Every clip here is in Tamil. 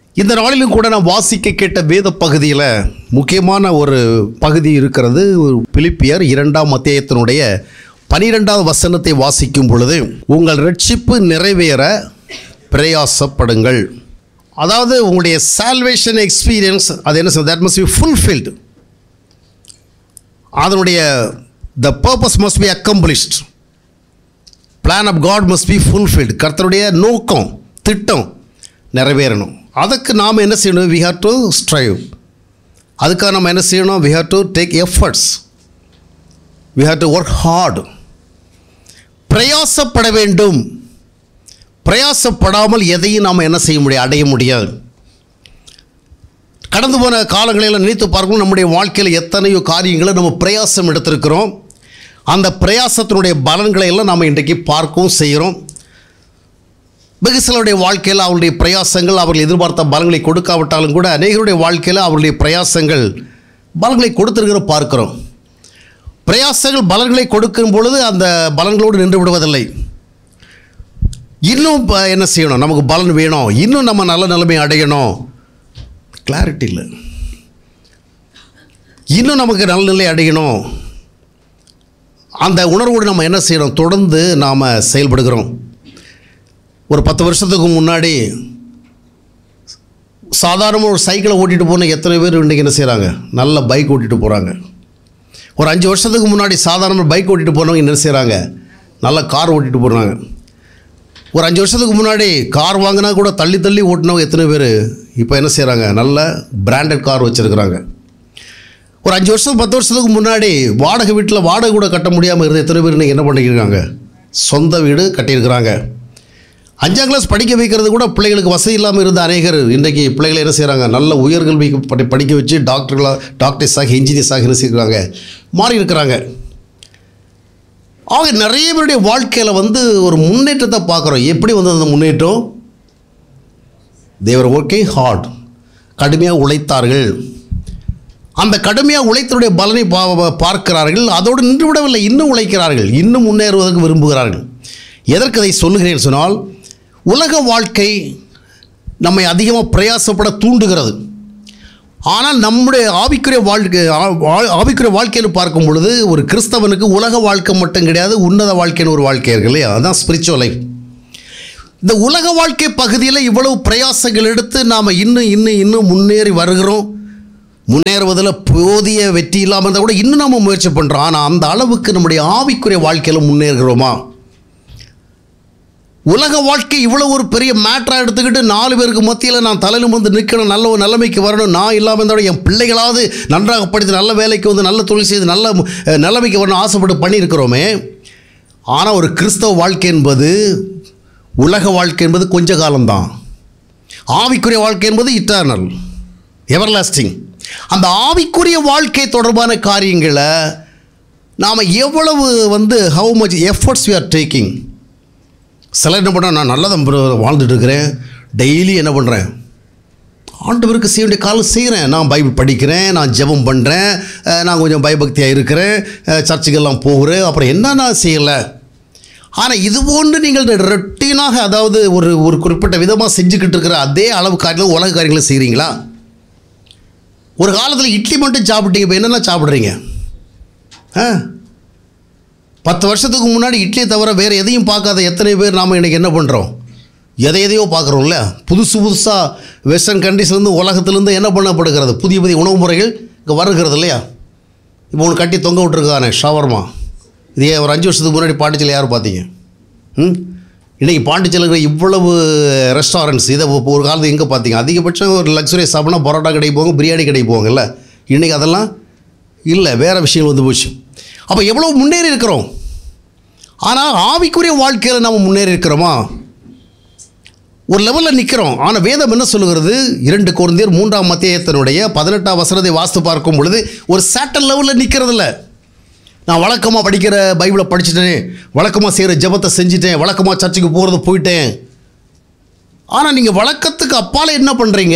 இந்த நாளிலும் கூட நான் வாசிக்க கேட்ட வேத பகுதியில் முக்கியமான ஒரு பகுதி இருக்கிறது பிலிப்பியர் இரண்டாம் அத்தியாயத்தினுடைய பனிரெண்டாவது வசனத்தை வாசிக்கும் பொழுது உங்கள் ரட்சிப்பு நிறைவேற பிரயாசப்படுங்கள் அதாவது உங்களுடைய சால்வேஷன் எக்ஸ்பீரியன்ஸ் அது என்ன தட் மஸ்ட் பி ஃபுல்ஃபில்டு அதனுடைய the purpose must be accomplished plan of God must be fulfilled கர்த்தருடைய நோக்கம் திட்டம் நிறைவேறணும் அதுக்கு நாம் என்ன செய்யணும் வி ஹேவ் டு ஸ்ட்ரைவ் அதுக்காக நம்ம என்ன செய்யணும் we have to take efforts we have to work hard பிரயாசப்பட வேண்டும் பிரயாசப்படாமல் எதையும் நாம் என்ன செய்ய முடியாது அடைய முடியாது கடந்து போன காலங்களில் நினைத்து பார்க்கணும் நம்முடைய வாழ்க்கையில் எத்தனையோ காரியங்களை நம்ம பிரயாசம் எடுத்திருக்கிறோம் அந்த பிரயாசத்தினுடைய பலன்களை எல்லாம் நாம் இன்றைக்கு பார்க்கவும் செய்கிறோம் வெகு சிலருடைய வாழ்க்கையில் அவருடைய பிரயாசங்கள் அவர்கள் எதிர்பார்த்த பலன்களை கொடுக்காவிட்டாலும் கூட அநேகருடைய வாழ்க்கையில் அவருடைய பிரயாசங்கள் பலன்களை கொடுத்திருக்கிற பார்க்கிறோம் பிரயாசங்கள் பலன்களை கொடுக்கும் பொழுது அந்த பலன்களோடு நின்று விடுவதில்லை இன்னும் ப- என்ன செய்யணும் நமக்கு பலன் வேணும் இன்னும் நம்ம நல்ல நிலைமை அடையணும் கிளாரிட்டி இல்லை இன்னும் நமக்கு நல்ல நிலை அடையணும் அந்த உணர்வோடு நம்ம என்ன செய்யணும் தொடர்ந்து நாம் செயல்படுகிறோம் ஒரு பத்து வருஷத்துக்கு முன்னாடி சாதாரண ஒரு சைக்கிளை ஓட்டிகிட்டு போன எத்தனை பேர் இன்றைக்கி என்ன செய்கிறாங்க நல்ல பைக் ஓட்டிகிட்டு போகிறாங்க ஒரு அஞ்சு வருஷத்துக்கு முன்னாடி சாதாரண பைக் ஓட்டிகிட்டு போனவங்க என்ன செய்கிறாங்க நல்ல கார் ஓட்டிகிட்டு போகிறாங்க ஒரு அஞ்சு வருஷத்துக்கு முன்னாடி கார் வாங்கினா கூட தள்ளி தள்ளி ஓட்டினவங்க எத்தனை பேர் இப்போ என்ன செய்கிறாங்க நல்ல பிராண்டட் கார் வச்சுருக்குறாங்க ஒரு அஞ்சு வருஷம் பத்து வருஷத்துக்கு முன்னாடி வாடகை வீட்டில் வாடகை கூட கட்ட முடியாமல் இருந்த எத்தனை பேர் இன்னைக்கு என்ன பண்ணியிருக்காங்க சொந்த வீடு கட்டியிருக்கிறாங்க அஞ்சாம் கிளாஸ் படிக்க வைக்கிறது கூட பிள்ளைகளுக்கு வசதி இல்லாமல் இருந்த அநேகர் இன்றைக்கி பிள்ளைகளை என்ன செய்கிறாங்க நல்ல உயர்கல்வி படி படிக்க வச்சு டாக்டர்களாக டாக்டர்ஸாக இன்ஜினியர்ஸாக என்ன செய்கிறாங்க மாறி இருக்கிறாங்க ஆக நிறைய பேருடைய வாழ்க்கையில் வந்து ஒரு முன்னேற்றத்தை பார்க்குறோம் எப்படி வந்தது அந்த முன்னேற்றம் தேவர் ஒர்க்கிங் ஹார்ட் கடுமையாக உழைத்தார்கள் அந்த கடுமையாக உழைத்தருடைய பலனை பா பா- பார்க்கிறார்கள் அதோடு நின்று விடவில்லை இன்னும் உழைக்கிறார்கள் இன்னும் முன்னேறுவதற்கு விரும்புகிறார்கள் எதற்கு அதை சொல்லுகிறேன் சொன்னால் உலக வாழ்க்கை நம்மை அதிகமாக பிரயாசப்பட தூண்டுகிறது ஆனால் நம்முடைய ஆவிக்குரிய வாழ்க்கை ஆ- ஆ- ஆவிக்குரிய வாழ்க்கைன்னு பார்க்கும் பொழுது ஒரு கிறிஸ்தவனுக்கு உலக வாழ்க்கை மட்டும் கிடையாது உன்னத வாழ்க்கைன்னு ஒரு வாழ்க்கை இருக்கு இல்லையா அதுதான் ஸ்பிரிச்சுவல் லைஃப் இந்த உலக வாழ்க்கை பகுதியில் இவ்வளவு பிரயாசங்கள் எடுத்து நாம் இன்னும் இன்னும் இன்னும் முன்னேறி வருகிறோம் முன்னேறுவதில் போதிய வெற்றி இல்லாமல் இருந்தால் கூட இன்னும் நம்ம முயற்சி பண்ணுறோம் ஆனால் அந்த அளவுக்கு நம்முடைய ஆவிக்குரிய வாழ்க்கையில் முன்னேறுகிறோமா உலக வாழ்க்கை இவ்வளோ ஒரு பெரிய மேட்டராக எடுத்துக்கிட்டு நாலு பேருக்கு மத்தியில் நான் தலையில் வந்து நிற்கணும் நல்ல ஒரு நிலைமைக்கு வரணும் நான் இல்லாமல் இருந்தாலும் என் பிள்ளைகளாவது நன்றாக படித்து நல்ல வேலைக்கு வந்து நல்ல தொழில் செய்து நல்ல அஹ், நிலைமைக்கு வரணும் ஆசைப்பட்டு பண்ணியிருக்கிறோமே ஆனால் ஒரு கிறிஸ்தவ வாழ்க்கை என்பது உலக வாழ்க்கை என்பது கொஞ்ச காலம்தான் ஆவிக்குரிய வாழ்க்கை என்பது இட்டர்னல் எவர்லாஸ்டிங் அந்த ஆவிக்குரிய வாழ்க்கை தொடர்பான காரியங்களை நாம் எவ்வளவு வந்து how much efforts we are taking சிலர் என்ன பண்ண நான் நல்லா தான் bro வாழ்ந்துட்டு இருக்கிறேன் டெய்லி என்ன பண்ணுறேன் ஆண்டவருக்கு செய்ய வேண்டிய காலம் செய்கிறேன் நான் பைபிள் படிக்கிறேன் நான் ஜெபம் பண்ணுறேன் அஹ், நான் கொஞ்சம் பயபக்தியாக இருக்கிறேன் அஹ், சர்ச்சுக்கெல்லாம் போகிறேன் அப்புறம் என்ன நான் செய்யலை ஆனால் இது போன்று நீங்கள் ரொட்டீனாக அதாவது ஒரு ஒரு குறிப்பிட்ட விதமாக செஞ்சுக்கிட்டு இருக்கிற அதே அளவு காரியங்களும் உலக காரியங்களை செய்கிறீங்களா ஒரு காலத்தில் இட்லி மட்டும் சாப்பிட்டீங்க இப்போ என்னென்ன சாப்பிட்றீங்க ஆ பத்து வருஷத்துக்கு முன்னாடி இட்லியை தவிர வேறு எதையும் பார்க்காத எத்தனை பேர் நாம் இன்றைக்கி என்ன பண்ணுறோம் எதை எதையோ பார்க்குறோம்ல புதுசு புதுசாக வெஸ்டர்ன் கண்ட்ரிஸ்லேருந்து உலகத்துலேருந்து என்ன பண்ணப்படுகிறது புதிய புதிய உணவு முறைகள் இங்கே வருகிறது இல்லையா இப்போ ஒன்று கட்டி தொங்க விட்டுருக்கானே ஷவர்மா இது ஏன் ஒரு அஞ்சு வருஷத்துக்கு முன்னாடி பாண்டிச்சேரியில் யார் பார்த்தீங்க ம் இன்றைக்கி பாண்டிச்சேரியில் இருக்கிற இவ்வளவு ரெஸ்டாரண்ட்ஸ் இதை இப்போ ஒரு காலத்து எங்கே பார்த்தீங்க அதிகபட்சம் ஒரு லக்ஸுரி சாப்பிட்னா பரோட்டா கடைக்கு போவாங்க பிரியாணி கடைக்கு போவாங்கல்ல இன்றைக்கி அதெல்லாம் இல்லை வேறு விஷயங்கள் வந்து போச்சு அப்போ எவ்வளோ முன்னேறி இருக்கிறோம் ஆனால் ஆவிக்குரிய வாழ்க்கையில் நம்ம முன்னேறி இருக்கிறோமா ஒரு லெவலில் நிற்கிறோம் ஆனால் வேதம் என்ன சொல்லுகிறது இரண்டு குழந்தையர் மூன்றாம் மத்தியத்தினுடைய பதினெட்டாம் வசனத்தை வாஸ்து பார்க்கும் பொழுது ஒரு சேட்டல் லெவலில் நிற்கிறதில்ல நான் வழக்கமாக படிக்கிற பைபிளை படிச்சுட்டேன் வழக்கமாக செய்கிற ஜெபத்தை செஞ்சுட்டேன் வழக்கமாக சர்ச்சுக்கு போகிறது போயிட்டேன் ஆனால் நீங்கள் வழக்கத்துக்கு அப்பால் என்ன பண்ணுறீங்க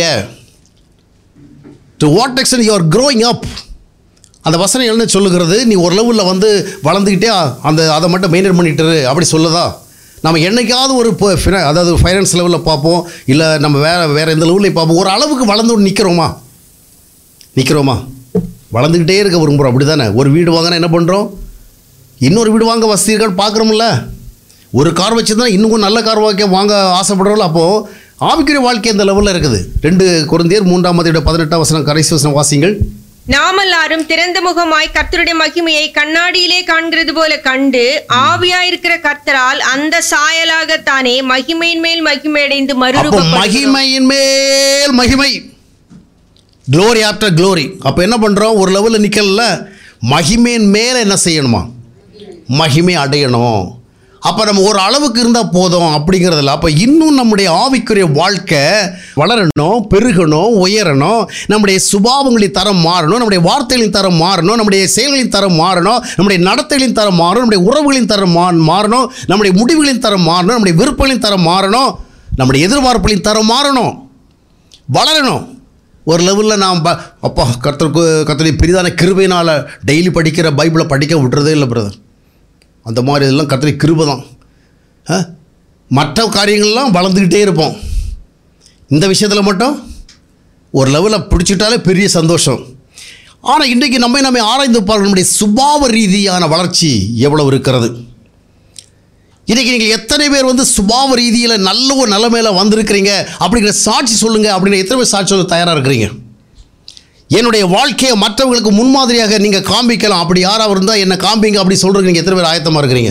to what extent you are growing up அந்த வசனம் என்ன சொல்லுகிறது நீ ஒரு லெவலில் வந்து வளர்ந்துக்கிட்டே அந்த அதை மட்டும் மெயின்டைன் பண்ணிட்டு இரு, அப்படி சொல்லுதா நம்ம என்னைக்காவது ஒரு இப்போ ஃபினா அதாவது ஃபைனான்ஸ் லெவலில் பார்ப்போம் இல்லை நம்ம வேறு வேறு எந்த லெவலையும் பார்ப்போம் ஒரு அளவுக்கு வளர்ந்து நிற்கிறோமா நிற்கிறோமா வளர்ந்துக்கிட்டே இருக்க விரும்புகிறோம் அப்படி தானே ஒரு வீடு வாங்கினா என்ன பண்ணுறோம் இன்னொரு வீடு வாங்க வசதி இருக்கான்னு பார்க்குறோம்ல ஒரு கார் வச்சுருந்தா இன்னும் கொஞ்சம் நல்ல கார் வாங்க வாங்க ஆசைப்படுறோம்ல அப்போது ஆவிக்குரிய வாழ்க்கை இந்த லெவலில் இருக்குது ரெண்டு குழந்தையர் மூன்றாம் மதியோட பதினெட்டாம் வசனம் கடைசி வசனம் வாசிங்கள் நாமெல்லாரும் திறந்த முகமாய் கர்த்தருடைய மகிமையை கண்ணாடியிலே காண்கிறது போல கண்டு ஆவியாயிருக்கிற கர்த்தரால் அந்த சாயலாகத்தானே மகிமையின் மேல் மகிமையடைந்து அப்போ மறுரூபப்படுகிறோம் மகிமையின் மேல் மகிமை க்ளோரி ஆஃப்டர் க்ளோரி அப்போ என்ன பண்ணுறோம் ஒரு லெவலில் நிற்கல மகிமையின் மேலே என்ன செய்யணுமா மகிமை அடையணும் அப்போ நம்ம ஒரு அளவுக்கு இருந்தால் போதும் அப்படிங்கிறதில்ல அப்போ இன்னும் நம்முடைய ஆவிக்குரிய வாழ்க்கை வளரணும் பெருகணும் உயரணும் நம்முடைய சுபாவங்களின் தரம் மாறணும் நம்முடைய வார்த்தைகளின் தரம் மாறணும் நம்முடைய செயல்களின் தரம் மாறணும் நம்முடைய நடத்தைகளின் தரம் மாறணும் நம்முடைய உறவுகளின் தரம் மா மாறணும் நம்முடைய முடிவுகளின் தரம் மாறணும் நம்முடைய விருப்பங்களின் தரம் மாறணும் நம்முடைய எதிர்பார்ப்புகளின் தரம் மாறணும் வளரணும் ஒரு லெவலில் நாம் ப அப்பா கர்த்தருக்கு கர்த்தருடைய பெரிதான கிருபையினால் டெய்லி படிக்கிற பைபிளை படிக்க விட்டுறதே இல்லை பிரதர் அந்த மாதிரி இதெல்லாம் கர்த்தருடைய கிருபை தான் ஆ? மற்ற காரியங்கள்லாம் வளர்ந்துக்கிட்டே இருப்போம் இந்த விஷயத்தில் மட்டும் ஒரு லெவலில் பிடிச்சிட்டாலே பெரிய சந்தோஷம் ஆனால் இன்றைக்கி நம்மை நம்ம ஆராய்ந்து பார்க்க நம்முடைய சுபாவ ரீதியான வளர்ச்சி எவ்வளவு இருக்கிறது இன்றைக்கி நீங்கள் எத்தனை பேர் வந்து சுபாவ ரீதியில் நல்ல ஒரு நிலைமையில வந்திருக்கிறீங்க அப்படிங்கிற சாட்சி சொல்லுங்கள் அப்படிங்கிற எத்தனை பேர் சாட்சி சொல்ல தயாராக இருக்கிறீங்க என்னுடைய வாழ்க்கையை மற்றவங்களுக்கு முன்மாதிரியாக நீங்கள் காண்பிக்கலாம் அப்படி யாராவது இருந்தால் என்ன காண்பிங்க அப்படி சொல்கிறதுக்கு நீங்கள் எத்தனை பேர் ஆயத்தமாக இருக்கிறீங்க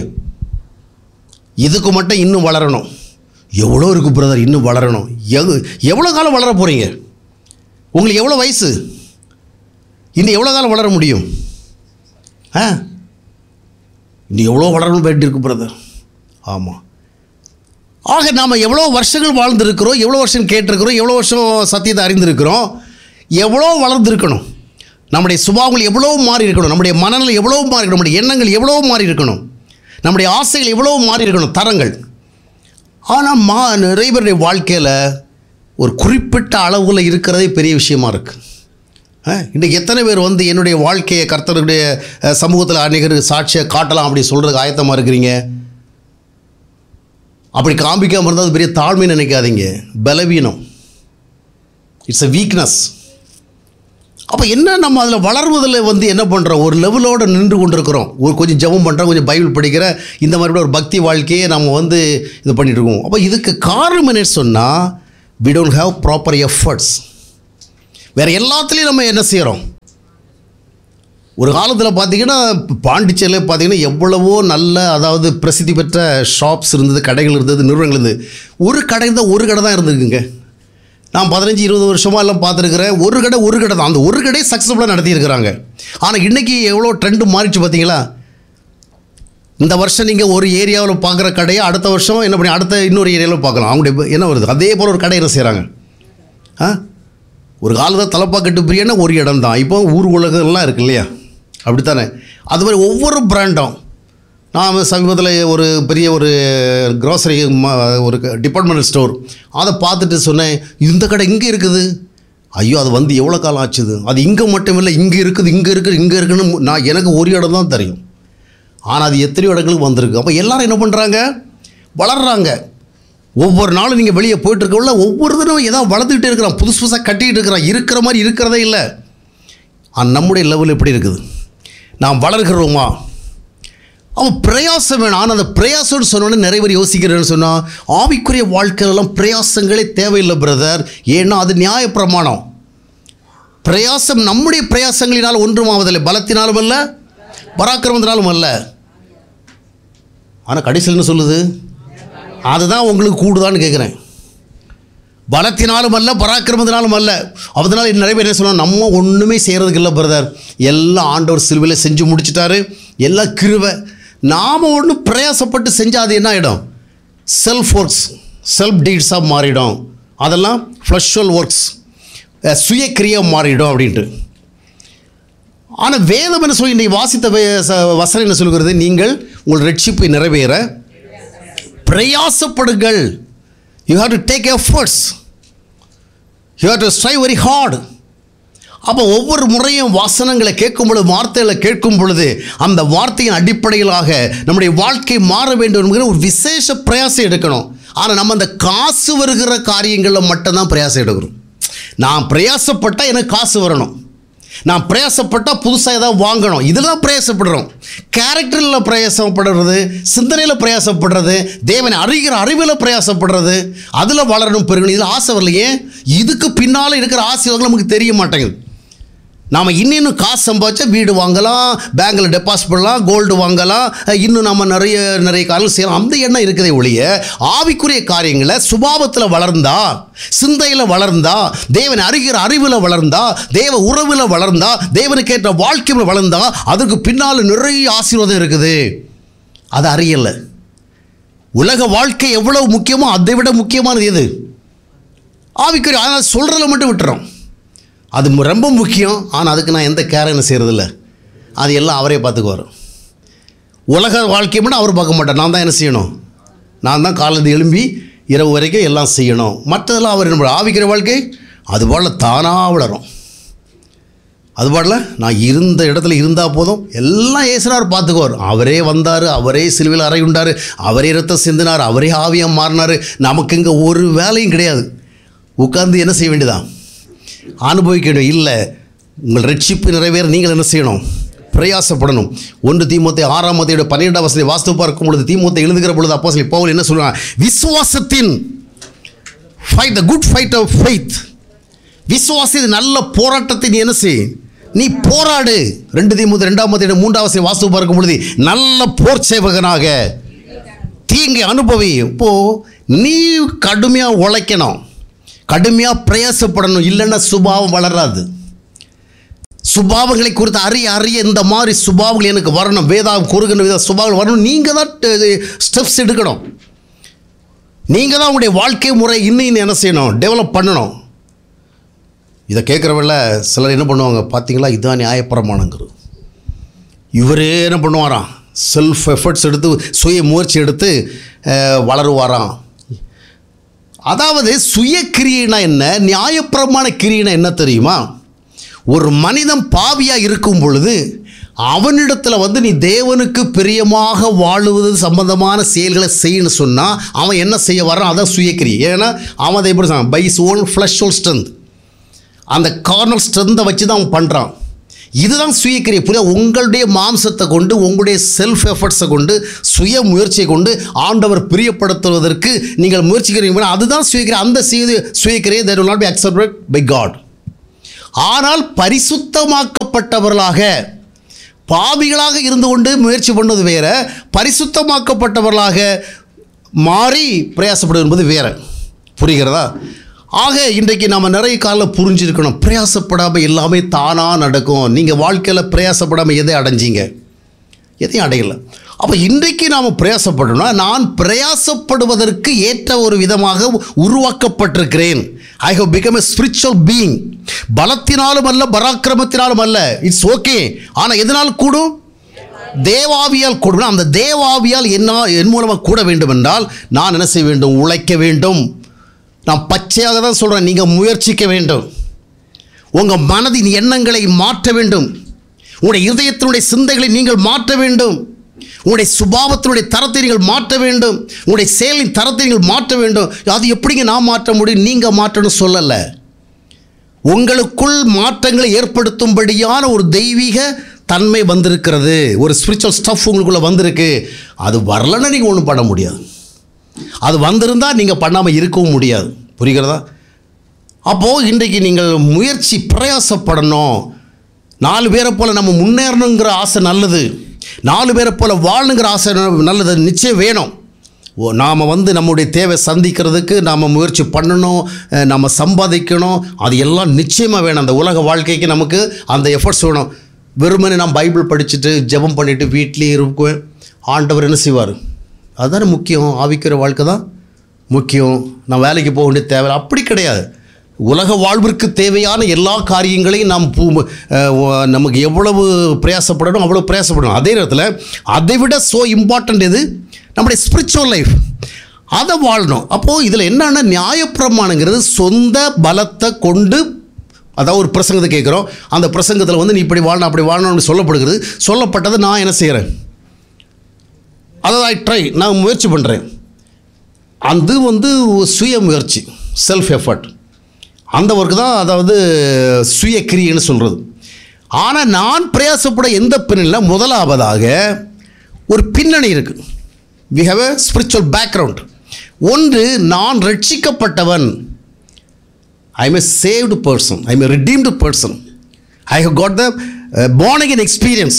இதுக்கு மட்டும் இன்னும் வளரணும் எவ்வளோ இருக்குது பிரதர் இன்னும் வளரணும் எவ் எவ்வளோ காலம் வளர போகிறீங்க உங்களுக்கு எவ்வளோ வயசு இன்னும் எவ்வளோ காலம் வளர முடியும் ஆ இன்னும் எவ்வளோ வளரணும் வேண்டியிருக்கு பிரதர் ஆமாம் ஆக நாம் எவ்வளோ வருஷங்கள் வாழ்ந்திருக்கிறோம் எவ்வளோ வருஷம் கேட்டிருக்கிறோம் எவ்வளோ வருஷம் சத்தியத்தை அறிந்திருக்கிறோம் எவ்வளோ வளர்ந்துருக்கணும் நம்முடைய சுபாவங்கள் எவ்வளோ மாறி இருக்கணும் நம்முடைய மனநிலை எவ்வளோ மாறி இருக்கணும் நம்முடைய எண்ணங்கள் எவ்வளோ மாறி இருக்கணும் நம்முடைய ஆசைகள் எவ்வளோ மாறி இருக்கணும் தரங்கள் ஆனால் மா நிறைய பேருடைய வாழ்க்கையில் ஒரு குறிப்பிட்ட அளவில் இருக்கிறதே பெரிய விஷயமா இருக்குது இன்றைக்கி எத்தனை பேர் வந்து என்னுடைய வாழ்க்கையை கர்த்தருடைய அஹ், சமூகத்தில் அநேகர் சாட்சியை காட்டலாம் அப்படி சொல்கிறதுக்கு ஆயத்தமாக இருக்கிறீங்க அப்படி காண்பிக்காமல் இருந்தால் அது பெரிய தாழ்மை நினைக்காதீங்க பலவீனம் இட்ஸ் a வீக்னஸ் அப்போ என்ன நம்ம அதில் வளர்வதில் வந்து என்ன பண்ணுறோம் ஒரு லெவலோடு நின்று கொண்டிருக்கிறோம் ஒரு கொஞ்சம் ஜெபம் பண்ணுறோம் கொஞ்சம் பைபிள் படிக்கிற இந்த மாதிரி ஒரு பக்தி வாழ்க்கையை நம்ம வந்து இது பண்ணிட்டு இருக்கோம் அப்போ இதுக்கு காரணம் என்ன சொன்னால் we don't have proper efforts வேறு எல்லாத்துலேயும் நம்ம என்ன செய்கிறோம் ஒரு காலத்தில் பார்த்தீங்கன்னா பாண்டிச்சேரியில் பார்த்தீங்கன்னா எவ்வளவோ நல்ல அதாவது பிரசித்தி பெற்ற ஷாப்ஸ் இருந்தது கடைகள் இருந்தது நிறுவனங்கள் இருந்தது ஒரு கடை தான் ஒரு கடை தான் இருந்திருக்குங்க நான் பதினஞ்சு இருபது வருஷமாக எல்லாம் பார்த்துருக்குறேன் ஒரு கடை ஒரு கடை தான் அந்த ஒரு கடை சக்ஸஸ்ஃபுல்லாக நடத்தியிருக்கிறாங்க ஆனால் இன்றைக்கி எவ்வளோ ட்ரெண்டு மாறிச்சு பார்த்தீங்களா இந்த வருஷம் நீங்கள் ஒரு ஏரியாவில் பார்க்குற கடையை அடுத்த வருஷம் என்ன பண்ணி அடுத்த இன்னொரு ஏரியாவில் பார்க்கலாம் அவங்களுடைய என்ன வருது அதே போல் ஒரு கடை என்ன செய்கிறாங்க ஆ ஒரு காலத்தில் தலப்பாக்கட்டு பிரியாணி ஒரு இடம் தான் இப்போ ஊர் உலகம்லாம் இருக்கு இல்லையா அப்படித்தானே அது மாதிரி ஒவ்வொரு பிராண்டும் நான் சமீபத்தில் ஒரு பெரிய ஒரு க்ரோசரி ஒரு டிபார்ட்மெண்டல் ஸ்டோர் அதை பார்த்துட்டு சொன்னேன் இந்த கடை இங்கே இருக்குது ஐயோ அது வந்து எவ்வளோ காலம் ஆச்சுது அது இங்கே மட்டும் இல்லை இங்கே இருக்குது இங்கே இருக்குது இங்கே இருக்குன்னு நான் எனக்கு ஒரு இடம் தான் தெரியும் ஆனால் அது எத்தனையோ இடங்களுக்கு வந்திருக்கு அப்போ எல்லாரும் என்ன பண்ணுறாங்க வளர்கிறாங்க ஒவ்வொரு நாளும் நீங்கள் வெளியே போயிட்டு இருக்கக்குள்ள ஒவ்வொரு தினம் ஏதாவது வளர்த்துக்கிட்டே இருக்கிறான் புதுசு புதுசாக கட்டிக்கிட்டு இருக்கிறான் இருக்கிற மாதிரி இருக்கிறதே இல்லை ஆனால் நம்முடைய லெவல் எப்படி இருக்குது நாம் வளர்கிறோமா அவன் பிரயாசம் வேணும் ஆனால் அந்த பிரயாசம்னு சொன்னோன்னே நிறைய பேர் யோசிக்கிறேன்னு சொன்னால் ஆவிக்குரிய வாழ்க்கையிலலாம் பிரயாசங்களே தேவையில்லை பிரதர் ஏன்னா அது நியாயப்பிரமாணம் பிரயாசம் நம்முடைய பிரயாசங்களினால் ஒன்றுமாவதில்லை பலத்தினாலும் அல்ல பராக்கிரமத்தினாலும் அல்ல ஆனால் கடைசியில் என்ன சொல்லுது அதுதான் உங்களுக்கு கூடுதான்னு கேட்குறேன் பலத்தினாலும் அல்ல பராக்கிரமத்தினாலும் அல்ல அதனால நிறைய பேர் என்ன சொல்லுவாங்க நம்ம ஒன்றுமே செய்கிறதுக்கு இல்லை பிரதர் எல்லாம் ஆண்டவர் சிலுவையில் செஞ்சு முடிச்சிட்டாரு எல்லாம் கிருவை நாம் ஒன்று பிரயாசப்பட்டு செஞ்சால் அது என்ன ஆகிடும் செல்ஃப் ஒர்க்ஸ் செல்ஃப் டீட்ஸாக மாறிடும் அதெல்லாம் ஃப்ளஷுவல் ஒர்க்ஸ் சுயக்கிரியாக மாறிடும் அப்படின்ட்டு ஆனால் வேதம் என்ன சொல்லி இன்றைக்கி வாசித்த வே- ச- வசனம் என்ன சொல்கிறது நீங்கள் உங்கள் ரட்சிப்பை நிறைவேற பிரயாசப்படுங்கள் you have to take efforts you have to strive very hard அப்போ ஒவ்வொரு முறையும் வாசனங்களை கேட்கும் பொழுது வார்த்தைகளை கேட்கும் பொழுது அந்த வார்த்தையின் அடிப்படையிலாக நம்முடைய வாழ்க்கை மாற வேண்டும் என்கிற ஒரு விசேஷ பிரயாசம் எடுக்கணும் ஆனால் நம்ம அந்த காசு வருகிற காரியங்களில் மட்டும்தான் பிரயாசம் எடுக்கிறோம் நான் பிரயாசப்பட்டால் எனக்கு காசு வரணும் நான் பிரயாசப்பட்டால் புதுசாக ஏதாவது வாங்கணும் இதில் தான் பிரயாசப்படுறோம் கேரக்டரில் பிரயாசப்படுறது சிந்தனையில் பிரயாசப்படுறது தேவனை அறிகிற அறிவில் பிரயாசப்படுறது அதில் வளரணும் பெருகணும் இதில் ஆசை வரலையே இதுக்கு பின்னால் இருக்கிற ஆசைகள் நமக்கு தெரிய மாட்டேங்குது நாம் இன்னும் காசு சம்பாதிச்சா வீடு வாங்கலாம் பேங்க்கில் டெபாசிட் பண்ணலாம் கோல்டு வாங்கலாம் இன்னும் நம்ம நிறைய நிறைய காரியம் செய்யலாம் அந்த எண்ணம் இருக்குதே ஒழிய ஆவிக்குரிய காரியங்களை சுபாவத்தில் வளர்ந்தா சிந்தையில் வளர்ந்தா தேவனை அறிகிற அறிவில் வளர்ந்தா தேவ உறவில் வளர்ந்தா தேவனுக்கு ஏற்ற வாழ்க்கையில் வளர்ந்தா அதுக்கு பின்னால் நிறைய ஆசீர்வாதம் இருக்குது அது அறியலை உலக வாழ்க்கை எவ்வளவு முக்கியமோ அதை விட முக்கியமானது எது ஆவிக்குரிய ஆனால் சொல்கிறத மட்டும் விட்டுறோம் அது மு- ரொம்ப முக்கியம் ஆனால் அதுக்கு நான் எந்த கேரன்னு செய்கிறதில்ல அது எல்லாம் அவரே பார்த்துக்குவார் உலக வாழ்க்கையை மட்டும் அவர் பார்க்க மாட்டார் நான் தான் என்ன செய்யணும் நான் தான் காலையில் எழும்பி இரவு வரைக்கும் எல்லாம் செய்யணும் மற்றதெல்லாம் அவர் என்ன பண்ணுவார்? ஆவிக்கிற வாழ்க்கை அதுபோல் தானாக வளரும் அதுபாடல நான் இருந்த இடத்துல இருந்தால் போதும் எல்லாம் ஏசுனார் பார்த்துக்குவார் அவரே வந்தார் அவரே சிலுவையில் அறை உண்டார் அவரே ரத்தம் சிந்தினார் அவரே ஆவியம் மாறினார் நமக்கு இங்கே ஒரு வேலையும் கிடையாது உட்கார்ந்து என்ன செய்ய வேண்டியதான் அனுபவிக்க வேண்டும் இல்லை உங்கள் ரட்சிப்பு நிறைவேற நீங்கள் என்ன செய்யணும் பிரயாசப்படணும் ஒன்று தீமோத்தை ஆறாம் மத்தையோட பன்னிரெண்டாம் வசதி வாஸ்து பார்க்கும் பொழுது தீமோத்தை எழுதுகிற பொழுது அப்போ சொல்லி பவுல் என்ன சொல்லுவாங்க விசுவாசத்தின் fight the good fight of faith விசுவாசி இது நல்ல போராட்டத்தை நீ என்ன செய் நீ போராடு ரெண்டு தீமுது ரெண்டாம் மத்திய மூன்றாம் வசதி வாஸ்து பார்க்கும் பொழுது நல்ல போர் சேவகனாக தீங்கை அனுபவி இப்போ நீ கடுமையாக உழைக்கணும் கடுமையாக பிரயாசப்படணும் இல்லைன்னா சுபாவம் வளராது சுபாவங்களை குறித்து அறிய அறிய இந்த மாதிரி சுபாவங்கள் எனக்கு வரணும் வேதா குறுகின வித சுபாவங்கள் வரணும் நீங்கள் தான் ஸ்டெப்ஸ் எடுக்கணும் நீங்கள் தான் உங்களுடைய வாழ்க்கை முறை இன்னும் இன்னும் என்ன செய்யணும் டெவலப் பண்ணணும் இதை கேட்குறவங்கள சிலர் என்ன பண்ணுவாங்க பார்த்தீங்களா இதுதான் நியாயப்பிரமாணங்கிறது இவரே என்ன பண்ணுவாராம் செல்ஃப் எஃபர்ட்ஸ் எடுத்து சுய முயற்சி எடுத்து அஹ், வளருவாராம் அதாவது சுய கிரியைனா என்ன நியாயப்பிரமாண கிரியைனா என்ன தெரியுமா ஒரு மனிதன் பாவியாக இருக்கும் பொழுது அவனிடத்தில் வந்து நீ தேவனுக்கு பிரியமாக வாழுவது சம்பந்தமான செயல்களை செய்யணும்னு சொன்னால் அவன் என்ன செய்ய வரான் அதான் சுயக்கிரியை ஏன்னா அவன் அதை எப்படி by own flesh all strength அந்த கார்னல் ஸ்ட்ரென்த்தை வச்சு தான் அவன் பண்ணுறான் இதுதான் சுயக்கிரியை புரியா உங்களுடைய மாம்சத்தை கொண்டு உங்களுடைய செல்ஃப் எஃபர்ட்ஸை கொண்டு சுய முயற்சியை கொண்டு ஆண்டவர் பிரியப்படுத்துவதற்கு நீங்கள் முயற்சிக்கிறீங்க அதுதான் சுயக்கிரியை அந்த செய்து சுயக்கிரியை their will not be accepted by God ஆனால் பரிசுத்தமாக்கப்பட்டவர்களாக பாவிகளாக இருந்து கொண்டு முயற்சி பண்ணுவது வேற பரிசுத்தமாக்கப்பட்டவர்களாக மாறி பிரயாசப்படுவது என்பது வேற புரிகிறதா ஆக இன்றைக்கு நம்ம நிறைய காலம் புரிஞ்சிருக்கணும் பிரயாசப்படாமல் எல்லாமே தானாக நடக்கும் நீங்கள் வாழ்க்கையில் பிரயாசப்படாமல் எதை அடைஞ்சீங்க எதையும் அடையலை அப்போ இன்றைக்கு நாம் பிரயாசப்படணும்னா நான் பிரயாசப்படுவதற்கு ஏற்ற ஒரு விதமாக உருவாக்கப்பட்டிருக்கிறேன் I have become a spiritual being பலத்தினாலும் அல்ல பராக்கிரமத்தினாலும் அல்ல இட்ஸ் ஓகே ஆனால் எதனால் கூடும் தேவாவியால் கூடும் அந்த தேவாவியால் என்ன என் மூலமாக கூட வேண்டும் என்றால் நான் என்ன செய்ய வேண்டும் உழைக்க வேண்டும் நான் பச்சையாக தான் சொல்கிறேன் நீங்கள் முயற்சிக்க வேண்டும் உங்கள் மனதின் எண்ணங்களை மாற்ற வேண்டும் உங்களுடைய இதயத்தினுடைய சிந்தைகளை நீங்கள் மாற்ற வேண்டும் உங்களுடைய சுபாவத்தினுடைய தரத்தை நீங்கள் மாற்ற வேண்டும் உங்களுடைய செயலின் தரத்தை நீங்கள் மாற்ற வேண்டும் அது எப்படிங்க நான் மாற்ற முடியும் நீங்கள் மாற்றணும் சொல்லலை உங்களுக்குள் மாற்றங்களை ஏற்படுத்தும்படியான ஒரு தெய்வீக தன்மை வந்திருக்கிறது ஒரு ஸ்பிரிச்சுவல் ஸ்டஃப் உங்களுக்குள்ளே வந்திருக்கு அது வரலன்னா நீங்கள் ஒன்றும் பண்ண முடியாது அது வந்திருந்தால் நீங்கள் பண்ணாமல் இருக்கவும் முடியாது புரிகிறதா அப்போது இன்றைக்கு நீங்கள் முயற்சி பிரயாசப்படணும் நாலு பேரை போல் நம்ம முன்னேறணுங்கிற ஆசை நல்லது நாலு பேரை போல் வாழணுங்கிற ஆசை ந- நல்லது அது நிச்சயம் வேணும் ஓ நாம் வந்து நம்முடைய தேவை சந்திக்கிறதுக்கு நாம் முயற்சி பண்ணணும் அஹ், நம்ம சம்பாதிக்கணும் அது எல்லாம் நிச்சயமாக வேணும் அந்த உலக வாழ்க்கைக்கு நமக்கு அந்த எஃபர்ட்ஸ் வேணும் வெறுமனே நான் பைபிள் படிச்சுட்டு ஜெபம் பண்ணிவிட்டு வீட்லேயே இருக்குவேன் ஆண்டவர் என்ன செய்வார் அதுதானே முக்கியம் ஆவிக்கிற வாழ்க்கை தான் முக்கியம் நான் வேலைக்கு போக வேண்டிய தேவை அப்படி கிடையாது உலக வாழ்விற்கு தேவையான எல்லா காரியங்களையும் நாம் பூ அஹ், ஒ- நமக்கு எவ்வளவு பிரயாசப்படணும் அவ்வளோ பிரயாசப்படணும் அதே நேரத்தில் அதை விட ஸோ இம்பார்ட்டண்ட் எது நம்முடைய ஸ்பிரிச்சுவல் லைஃப் அதை வாழணும் அப்போது இதில் என்னன்னா நியாயப்பிரமாணங்கிறது சொந்த பலத்தை கொண்டு அதாவது ஒரு பிரசங்கத்தை கேட்குறோம் அந்த பிரசங்கத்தில் வந்து நீ இப்படி வாழணும் அப்படி வாழணும்னு சொல்லப்படுகிறது சொல்லப்பட்டதை நான் என்ன செய்கிறேன் அதாவது ஐ ட்ரை நான் முயற்சி பண்ணுறேன் அது வந்து சுய முயற்சி செல்ஃப் எஃபர்ட் அந்த ஒர்க்கு தான் அதாவது சுய கிரியைன்னு சொல்கிறது ஆனால் நான் பிரயாசப்பட எந்த பின்னணியில் முதலாவதாக ஒரு பின்னணி இருக்குது we have a spiritual background ஒன்று நான் ரட்சிக்கப்பட்டவன் I am a saved person I am a redeemed person I have got the born again experience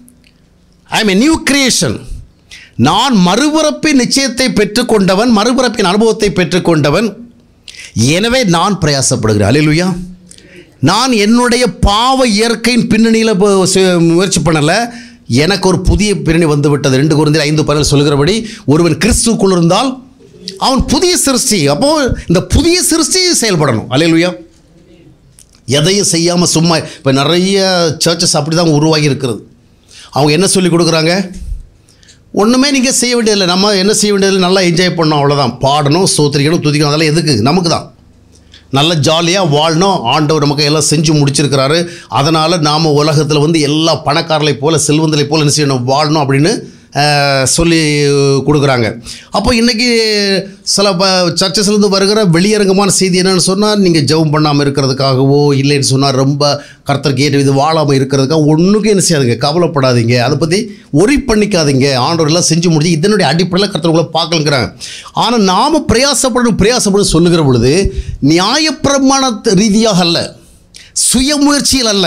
I am a new creation நான் மறுபிறப்பின் நிச்சயத்தை பெற்றுக்கொண்டவன் மறுபிறப்பின் அனுபவத்தை பெற்றுக்கொண்டவன் எனவே நான் பிரயாசப்படுகிறேன் அலையிலுயா நான் என்னுடைய பாவ இயற்கையின் பின்னணியில் இப்போ சு- முயற்சி பண்ணலை எனக்கு ஒரு புதிய பின்னணி வந்து விட்டது ரெண்டு குருந்தில் ஐந்து பதினேழு சொல்கிறபடி ஒருவன் கிறிஸ்துக்குள் இருந்தால் அவன் புதிய சிருஷ்டி அப்போது இந்த புதிய சிருஷ்டி செயல்படணும் அலையிலுயா எதையும் செய்யாமல் சும்மா இப்போ நிறைய சர்ச்சஸ் அப்படி தான் உருவாகி இருக்கிறது அவங்க என்ன சொல்லி கொடுக்குறாங்க ஒன்றுமே நீங்கள் செய்ய வேண்டியதில்லை நம்ம என்ன செய்ய வேண்டியதில்லை நல்லா என்ஜாய் பண்ணோம் அவ்வளோதான் பாடணும் சோத்திரிக்கணும் துதிக்கணும் அதெல்லாம் எதுக்கு நமக்கு தான் நல்ல ஜாலியாக வாழணும் ஆண்டவர் நமக்கு எல்லாம் செஞ்சு முடிச்சிருக்கிறாரு அதனால் நாம் உலகத்தில் வந்து எல்லா பணக்காரர்களை போல செல்வந்தலை போல என்ன செய்யணும் வாழணும் அப்படின்னு அஹ், சொல்லி கொடுக்குறாங்க அப்போ இன்றைக்கி சில ப சர்ச்சஸ்லேருந்து வருகிற வெளியரங்கமான செய்தி என்னன்னு சொன்னால் நீங்கள் ஜெபம் பண்ணாமல் இருக்கிறதுக்காகவோ இல்லைன்னு சொன்னால் ரொம்ப கர்த்தருக்கு ஏற்ற இது வாழாமல் இருக்கிறதுக்காக ஒன்றுக்கும் என்ன செய்யாதுங்க கவலைப்படாதீங்க அதை பற்றி ஒரி பண்ணிக்காதீங்க ஆண்டவர் எல்லாம் செஞ்சு முடிஞ்சு இதனுடைய அடிப்படையில் கர்த்தர்களை பார்க்கலங்கிறாங்க ஆனால் நாம் பிரயாசப்படணும் பிரயாசப்படும் சொல்லுகிற பொழுது நியாயப்பிரமாண ரீதியாக அல்ல சுயமுயற்சியில் அல்ல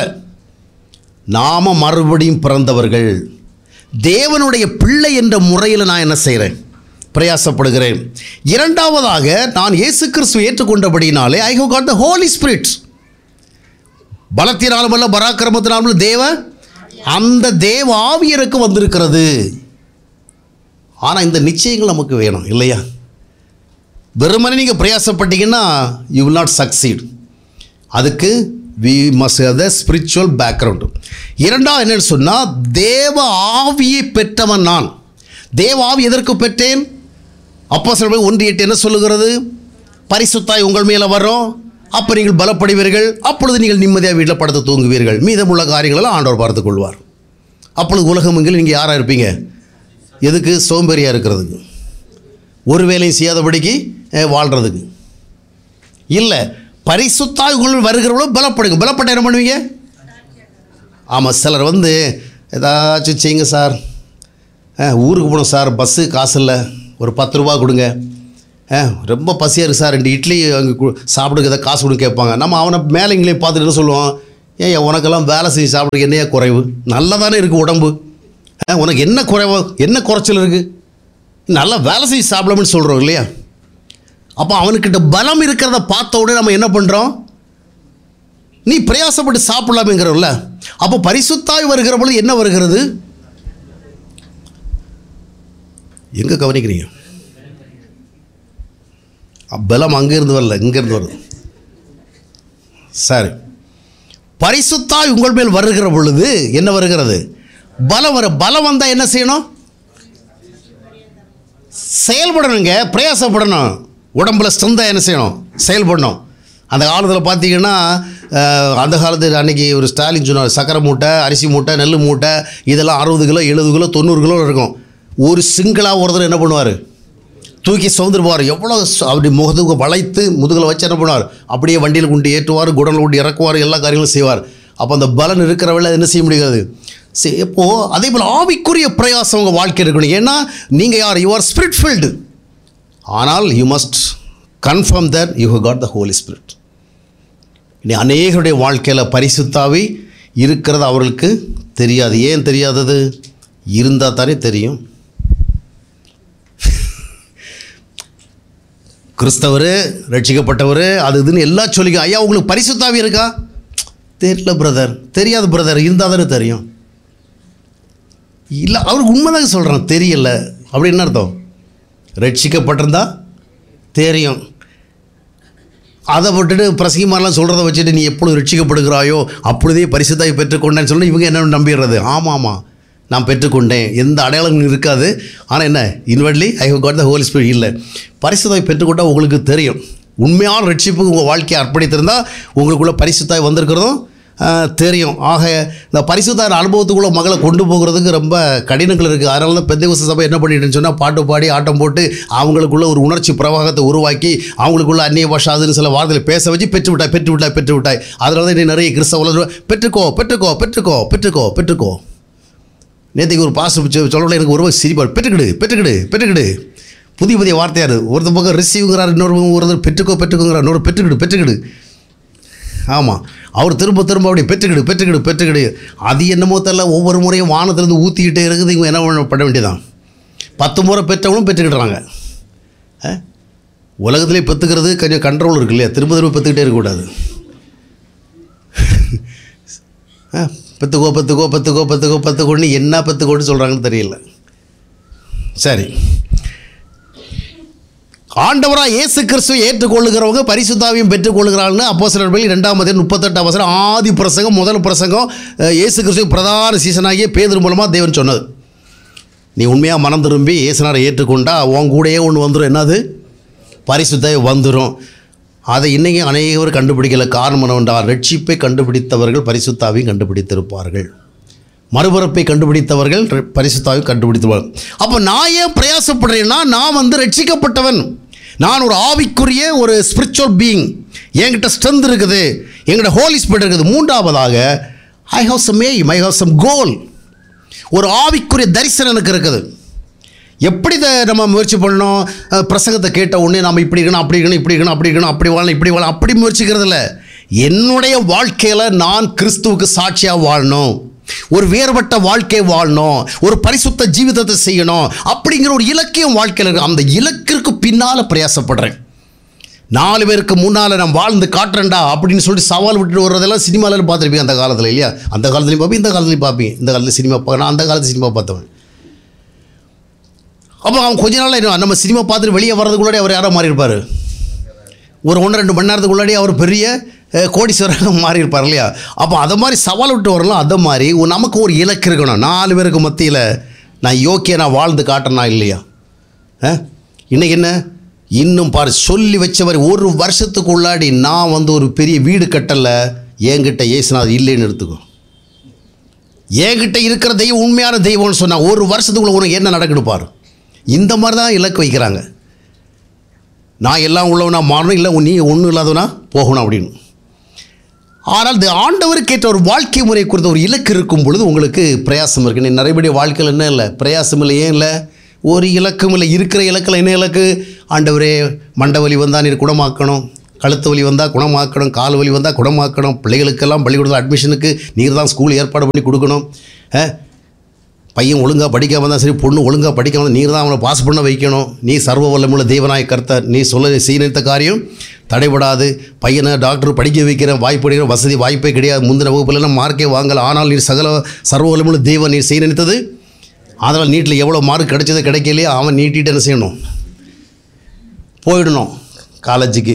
நாம மறுபடியும் பிறந்தவர்கள் தேவனுடைய பிள்ளை என்ற முறையில் நான் என்ன செய்கிறேன் பிரயாசப்படுகிறேன் இரண்டாவதாக நான் இயேசு கிறிஸ்துவை ஏற்றுக்கொண்டபடியினாலே I have got the Holy Spirit பலத்தினாலும் அல்ல பராக்கிரமத்தினாலும் அல்ல, தேவ அந்த தேவ ஆவி எனக்கு வந்திருக்கிறது ஆனால் இந்த நிச்சயங்கள் நமக்கு வேணும் இல்லையா வெறுமனே நீங்கள் பிரயாசப்பட்டீங்கன்னா யூ வில் நாட் சக்சீட் அதுக்கு we must the spiritual background இரண்டாவது என்னன்னு சொன்னால் தேவ ஆவியை பெற்றவன் நான் தேவ ஆவி எதற்கு பெற்றேன் அப்போ சொல்ல ஒன்று எட்டு என்ன சொல்லுகிறது பரிசுத்தாய் உங்கள் மேலே வரும் அப்போ நீங்கள் பலப்படுவீர்கள் அப்பொழுது நீங்கள் நிம்மதியாக வீட்டில் படுத்து தூங்குவீர்கள் மீதமுள்ள காரியங்களெல்லாம் ஆண்டவர் பார்த்துக் கொள்வார் அப்பொழுது உலகம் எங்கில் நீங்கள் யாராக இருப்பீங்க எதுக்கு சோம்பேறியாக இருக்கிறதுக்கு ஒரு வேலையும் செய்யாதபடிக்கு அஹ், வாழ்கிறதுக்கு இல்லை பரிசுத்தாய் உங்கள் வருகிறவங்களும் பலப்படுங்க பலப்பட்ட என்ன பண்ணுவீங்க ஆமாம் சிலர் வந்து ஏதாச்சும் செய்யுங்க சார் ஆ ஊருக்கு போகணும் சார் பஸ்ஸு காசு இல்லை ஒரு பத்து ரூபா கொடுங்க ஆ ரொம்ப பசியாக இருக்குது சார் ரெண்டு இட்லி அங்கே கு- சாப்பிடுங்க ஏதாவது காசு கொடுங்க கேட்பாங்க நம்ம அவனை மேலே இங்களே பார்த்துட்டு என்ன சொல்லுவோம் ஏன் உனக்கெல்லாம் வேலை செஞ்சு சாப்பிடுங்க என்னையா குறைவு நல்லா தானே இருக்குது உடம்பு ஆ உனக்கு என்ன குறைவு என்ன குறைச்சல் இருக்குது நல்லா வேலை செஞ்சு சாப்பிடலாம்னு சொல்கிறோம் இல்லையா அப்போ அவனுக்கிட்ட பலம் இருக்கிறத பார்த்த உடனே நம்ம என்ன பண்ணுறோம் நீ பிரயாசப்பட்டு சாப்பிடலாமேங்கிறோம்ல அப்போ பரிசுத்தாய் வருகிற பொழுது என்ன வருகிறது எங்கே கவனிக்கிறீங்க அ, பலம் அங்கேருந்து வரல இங்கேருந்து வருது சரி பரிசுத்தாய் உங்கள் மேல் வருகிற பொழுது என்ன வருகிறது பலம் வர பலம் வந்தால் என்ன செய்யணும் செயல்படணுங்க பிரயாசப்படணும் உடம்புல ஸ்ட்ரென்த்தாக என்ன செய்யணும் செயல்படணும் அந்த காலத்தில் பார்த்தீங்கன்னா அஹ், அந்த காலத்து அன்னைக்கு ஒரு ஸ்டாலின் சொன்னார் சக்கரை மூட்டை அரிசி மூட்டை நெல் மூட்டை இதெல்லாம் அறுபது கிலோ எழுபது கிலோ தொண்ணூறு கிலோ இருக்கும் ஒரு சிங்கிளாக ஒருத்தர் என்ன பண்ணுவார் தூக்கி சுதந்திரப்பார் எவ்வளோ ச- அப்படி முகத்துக்கு வளைத்து முதுகில் வச்சு என்ன பண்ணுவார் அப்படியே வண்டியில் கொண்டு ஏற்றுவார் குடலில் கொண்டு இறக்குவார் எல்லா காரியங்களும் செய்வார் அப்போ அந்த பலன் இருக்கிறவள என்ன செய்ய முடியாது சரி இப்போது அதே போல் ஆவிக்குரிய பிரயாசம் உங்கள் வாழ்க்கை இருக்கணும் ஏன்னா நீங்கள் யார் யூ ஆர் ஸ்பிரிட் ஃபீல்டு ஆனால் you must confirm that you have got the Holy Spirit இனி அநேகருடைய வாழ்க்கையில் பரிசுத்தாவி இருக்கிறது அவர்களுக்கு தெரியாது ஏன் தெரியாதது இருந்தால் தானே தெரியும் கிறிஸ்தவர் ரட்சிக்கப்பட்டவர் அது இதுன்னு எல்லாம் சொல்லிக்க ஐயா உங்களுக்கு பரிசுத்தாவி இருக்கா தெரியல பிரதர் தெரியாது பிரதர் இருந்தால் தானே தெரியும் இல்லை அவருக்கு உண்மைதாங்க சொல்கிறான் தெரியல அப்படி என்ன அர்த்தம் ரட்சிக்கப்பட்டிருந்தா தெரியும் அதை விட்டுட்டு பிரசங்கிமாரெலாம் சொல்கிறத வச்சுட்டு நீ எப்பொழுது ரட்சிக்கப்படுகிறாயோ அப்பொழுதே பரிசுத்தாய் பெற்றுக்கொண்டேன்னு சொல்லி இவங்க என்ன நம்பிடுறது ஆமாம் ஆமாம் நான் பெற்றுக்கொண்டேன் எந்த அடையாளங்களும் இருக்காது ஆனால் என்ன inwardly I have got the Holy Spirit இல்லை பரிசுத்தாய் பெற்றுக்கொண்டால் உங்களுக்கு தெரியும் உண்மையான ரட்சிப்புக்கு உங்கள் வாழ்க்கையை அர்ப்பணித்திருந்தால் உங்களுக்குள்ள பரிசுத்தாய் வந்திருக்கிறதும் ஆஹ், தெரியும் ஆக இந்த பரிசுத்தார் அனுபவத்துக்குள்ள மகளை கொண்டு போகிறதுக்கு ரொம்ப கடினங்கள் இருக்குது அதனால தான் பெந்தைகுச சபை என்ன பண்ணிட்டுன்னு சொன்னால் பாட்டு பாடி ஆட்டம் போட்டு அவங்களுக்குள்ள ஒரு உணர்ச்சி பிரவாகத்தை உருவாக்கி அவங்களுக்குள்ள அந்நிய பாஷா அதுன்னு சில வார்த்தைகளை பேச வச்சு பெற்று விட்டாய் பெற்று விட்டாய் பெற்று விட்டாய் அதனால தான் இன்னைக்கு நிறைய கிறிஸ்தவ உலகம் பெற்றுக்கோ பெற்றுக்கோ பெற்றுக்கோ பெற்றுக்கோ பெற்றுக்கோ நேற்றுக்கு ஒரு பாஸ் சொல்லல எனக்கு ஒரு சிரிப்பார் பெற்றுக்கிடு பெற்றுக்கிடு பெற்றுக்கிடு புதிய புதிய வார்த்தையார் ஒருத்தர் பக்கம் ரிசீவ்ங்கிறார் இன்னொரு பக்கம் ஒருத்தர் பெற்றுக்கோ பெற்றுக்கோங்கிறார் இன்னொரு பெற்றுக்கிடு பெற்றுக்கிடு ஆமாம் அவர் திரும்ப திரும்ப அப்படி பெற்றுக்கிடு பெற்றுக்கிடு பெற்றுக்கிடு அது என்னமோ தெரியல ஒவ்வொரு முறையும் வானத்திலேருந்து ஊற்றிக்கிட்டே இருக்குது இவங்க என்ன பண்ண- பண்ண வேண்டியதான் பத்து முறை பெற்றவங்களும் பெற்றுக்கிடுறாங்க ஆ? உலகத்திலே பெற்றுக்கிறது கொஞ்சம் கண்ட்ரோல் இருக்கு இல்லையா திரும்ப திரும்ப பெற்றுக்கிட்டே இருக்கக்கூடாது ஆ, பத்துக்கோ பத்துக்கோ பத்துக்கோ பத்துக்கோ பத்துக்கோன்னு என்ன பத்துக்கோன்னு சொல்கிறாங்கன்னு தெரியல சரி ஆண்டவராக இயேசு கிறிஸ்துவை ஏற்றுக்கொள்ளுகிறவங்க பரிசுத்தாவையும் பெற்றுக்கொள்ளுகிறாங்கன்னு அப்போ சிலர் பள்ளி ரெண்டாம் மதியம் முப்பத்தெட்டாம் வசனம் ஆதி பிரசங்கம் முதல் பிரசங்கம் அஹ், இயேசு கிறிஸ்துவ பிரதான சீசனாகிய பேதர் மூலமாக தேவன் சொன்னது நீ உண்மையாக மனம் திரும்பி இயேசுனாரை ஏற்றுக்கொண்டா உன் கூடயே ஒன்று வந்துடும் என்னது பரிசுத்தாய் வந்துடும் அதை இன்றைக்கும் அநேகர் கண்டுபிடிக்கல காரணம் என்னவென்றால் ரட்சிப்பை கண்டுபிடித்தவர்கள் பரிசுத்தாவையும் கண்டுபிடித்திருப்பார்கள் மறுபிறப்பை கண்டுபிடித்தவர்கள் ர- பரிசுத்தாவையும் கண்டுபிடித்தவர்கள் அப்போ நான் ஏன் பிரயாசப்படுறேன்னா நான் வந்து ரட்சிக்கப்பட்டவன் நான் ஒரு ஆவிக்குரிய ஒரு ஸ்பிரிச்சுவல் பீயிங் என்கிட்ட ஸ்ட்ரென்த் இருக்குது என்கிட்ட ஹோலி ஸ்பிரிட் இருக்குது மூன்றாவதாக I have some aim I have some goal ஒரு ஆவிக்குரிய தரிசனம் எனக்கு இருக்குது எப்படி இதை நம்ம முயற்சி பண்ணோம் அஹ், பிரசங்கத்தை கேட்ட உடனே நம்ம இப்படி இருக்கணும் அப்படி இருக்கணும் இப்படி இருக்கணும் அப்படி இருக்கணும் அப்படி வாழணும் இப்படி வாழணும் அப்படி முயற்சிக்கிறது இல்லை என்னுடைய வாழ்க்கையில் நான் கிறிஸ்துவுக்கு சாட்சியாக வாழணும் ஒரு வேறுபட்ட வாழ்க்கை வாழணும் ஒரு பரிசுத்த ஜீவிதத்தை செய்யணும் அப்படிங்கிற ஒரு இலக்கியம் வாழ்க்கையில் இருக்கு அந்த இலக்கிற்கு பின்னால் பிரயாசப்படுறேன் நாலு பேருக்கு முன்னால் நான் வாழ்ந்து காட்டுறேன்டா அப்படின்னு சொல்லிட்டு சவால் விட்டுட்டு வர்றதெல்லாம் சினிமாவில் பார்த்துருப்பீங்க அந்த காலத்தில் இல்லையா அந்த காலத்துலையும் பார்ப்பீங்க இந்த காலத்துலையும் பார்ப்பீங்க இந்த காலத்தில் சினிமா பார்க்க நான் அந்த காலத்து சினிமா பார்த்தவன் அப்போ அவன் கொஞ்ச நாள் என்ன நம்ம சினிமா பார்த்துட்டு வெளியே வர்றதுக்குள்ளாடி அவர் யாரோ மாறி இருப்பார் ஒரு ஒன்று ரெண்டு மணி நேரத்துக்குள்ளாடி அவர் பெரிய அஹ், கோடீஸ்வரராக மாறி இருப்பார் இல்லையா அப்போ அதை மாதிரி சவால் விட்டு வரலாம் அதை மாதிரி ஒரு- நமக்கு ஒரு இலக்கு இருக்கணும் நாலு பேருக்கு மத்தியில் நான் யோக்கிய நான் வாழ்ந்து காட்டுறேனா இல்லையா ஆ இன்னைக்கு என்ன இன்னும் பாரு சொல்லி வச்ச மாதிரி ஒரு வருஷத்துக்கு உள்ளாடி நான் வந்து ஒரு பெரிய வீடு கட்டல என்கிட்ட ஏசுனாது இல்லைன்னு எடுத்துக்கோ என்கிட்ட இருக்கிற தெய்வம் உண்மையான தெய்வம்னு சொன்னா ஒரு வருஷத்துக்குள்ள உனக்கு என்ன நடக்குது பாரு இந்த மாதிரி தான் இலக்கு வைக்கிறாங்க நான் எல்லாம் உள்ளவனா மாறணும் இல்லை நீ ஒன்றும் இல்லாதவனா போகணும் அப்படின்னு ஆனால் இந்த ஆண்டவருக்கு ஏற்ற ஒரு வாழ்க்கை முறை குறித்த ஒரு இலக்கு இருக்கும் பொழுது உங்களுக்கு பிரயாசம் இருக்கு நீ நிறைய பேருடைய வாழ்க்கையில் என்ன இல்லை பிரயாசம் இல்லை ஏன் இல்லை ஒரு இலக்கும் இல்லை இருக்கிற இலக்கில் என்ன இலக்கு ஆண்டவரே மண்டை வலி வந்தால் நீர் குணமாக்கணும் கழுத்து வலி வந்தால் குணமாக்கணும் கால் வலி வந்தால் குணமாக்கணும் பிள்ளைகளுக்கெல்லாம் பள்ளிக்கூடத்தில் அட்மிஷனுக்கு நீர் தான் ஸ்கூல் ஏற்பாடு பண்ணி கொடுக்கணும் ஆ? பையன் ஒழுங்காக படிக்காம இருந்தால் சரி பொண்ணு ஒழுங்காக படிக்காம இருந்தா நீர் தான் அவனை பாஸ் பண்ண வைக்கணும் நீ சர்வ வல்லமுள்ள தேவனாய் கர்த்தர் நீ சொல்ல செய்ய நினைத்த காரியம் தடைபடாது பையனை டாக்டர் படிக்க வைக்கிற வாய்ப்பு கிடைக்கிற வசதி வாய்ப்பே கிடையாது முந்தின வகுப்புலாம் மார்க்கே வாங்கல ஆனால் நீர் சகல சர்வ வல்லமுள்ள தேவன் நீர் செய்ய நினைத்தது அதனால் நீட்டில் எவ்வளோ மார்க் கிடைச்சது கிடைக்கலையே அவன் நீட்டிட்டு என்ன செய்யணும் போயிடணும் காலேஜுக்கு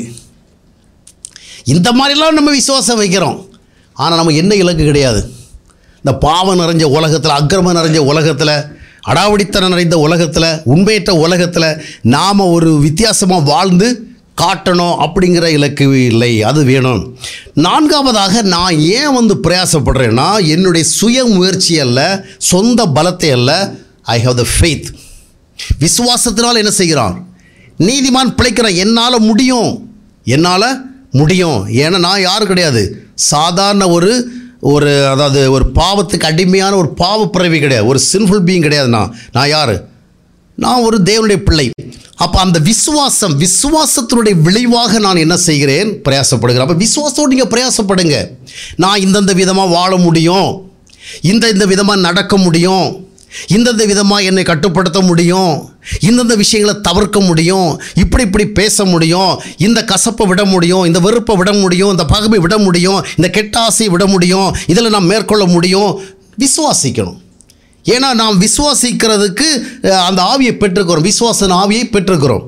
இந்த மாதிரிலாம் நம்ம விசுவாசம் வைக்கிறோம் ஆனால் நம்ம என்ன இலக்கு கிடையாது இந்த பாவம் நிறைஞ்ச உலகத்தில் அக்கிரமம் நிறைஞ்ச உலகத்தில் அடாவடித்தனம் நிறைந்த உலகத்தில் உண்மையற்ற உலகத்தில் நாம் ஒரு வித்தியாசமாக வாழ்ந்து காட்டணும் அப்படிங்கிற இலக்கு இல்லை அது வேணும் நான்காவதாக நான் ஏன் வந்து பிரயாசப்படுறேன்னா என்னுடைய சுய முயற்சி அல்ல சொந்த பலத்தை அல்ல ஐ ஹவ் த ஃபெய்த் விசுவாசத்தினால் என்ன செய்கிறான் நீதிமான் பிழைக்கிறான் என்னால் முடியும் என்னால் முடியும் ஏன்னா நான் யாரும் கிடையாது சாதாரண ஒரு ஒரு அதாவது ஒரு பாவத்துக்கு அடிமையான ஒரு பாவ பிறவி கிடையாது ஒரு சின்ஃபுல் பீயிங் கிடையாது நான் நான் யார் நான் ஒரு தேவனுடைய பிள்ளை அப்போ அந்த விசுவாசம் விசுவாசத்தினுடைய விளைவாக நான் என்ன செய்கிறேன் பிரயாசப்படுகிறேன் அப்போ விசுவாசத்தோடு நீங்கள் பிரயாசப்படுங்க நான் இந்தந்த விதமாக வாழ முடியும் இந்த இந்த விதமாக நடக்க முடியும் இந்தந்த விதமாக என்னை கட்டுப்படுத்த முடியும் இந்தந்த விஷயங்களை தவிர்க்க முடியும் இப்படி இப்படி பேச முடியும் இந்த கசப்பை விட முடியும் இந்த வெறுப்பை விட முடியும் இந்த பகைமை விட முடியும் இந்த கெட்ட ஆசையை விட முடியும் இதில் நான் மேற்கொள்ள முடியும் விசுவாசிக்கணும் ஏன்னா நாம் விசுவாசிக்கிறதுக்கு அஹ், அந்த ஆவியை பெற்றுக்கிறோம் விசுவாச ஆவியை பெற்றுக்கிறோம்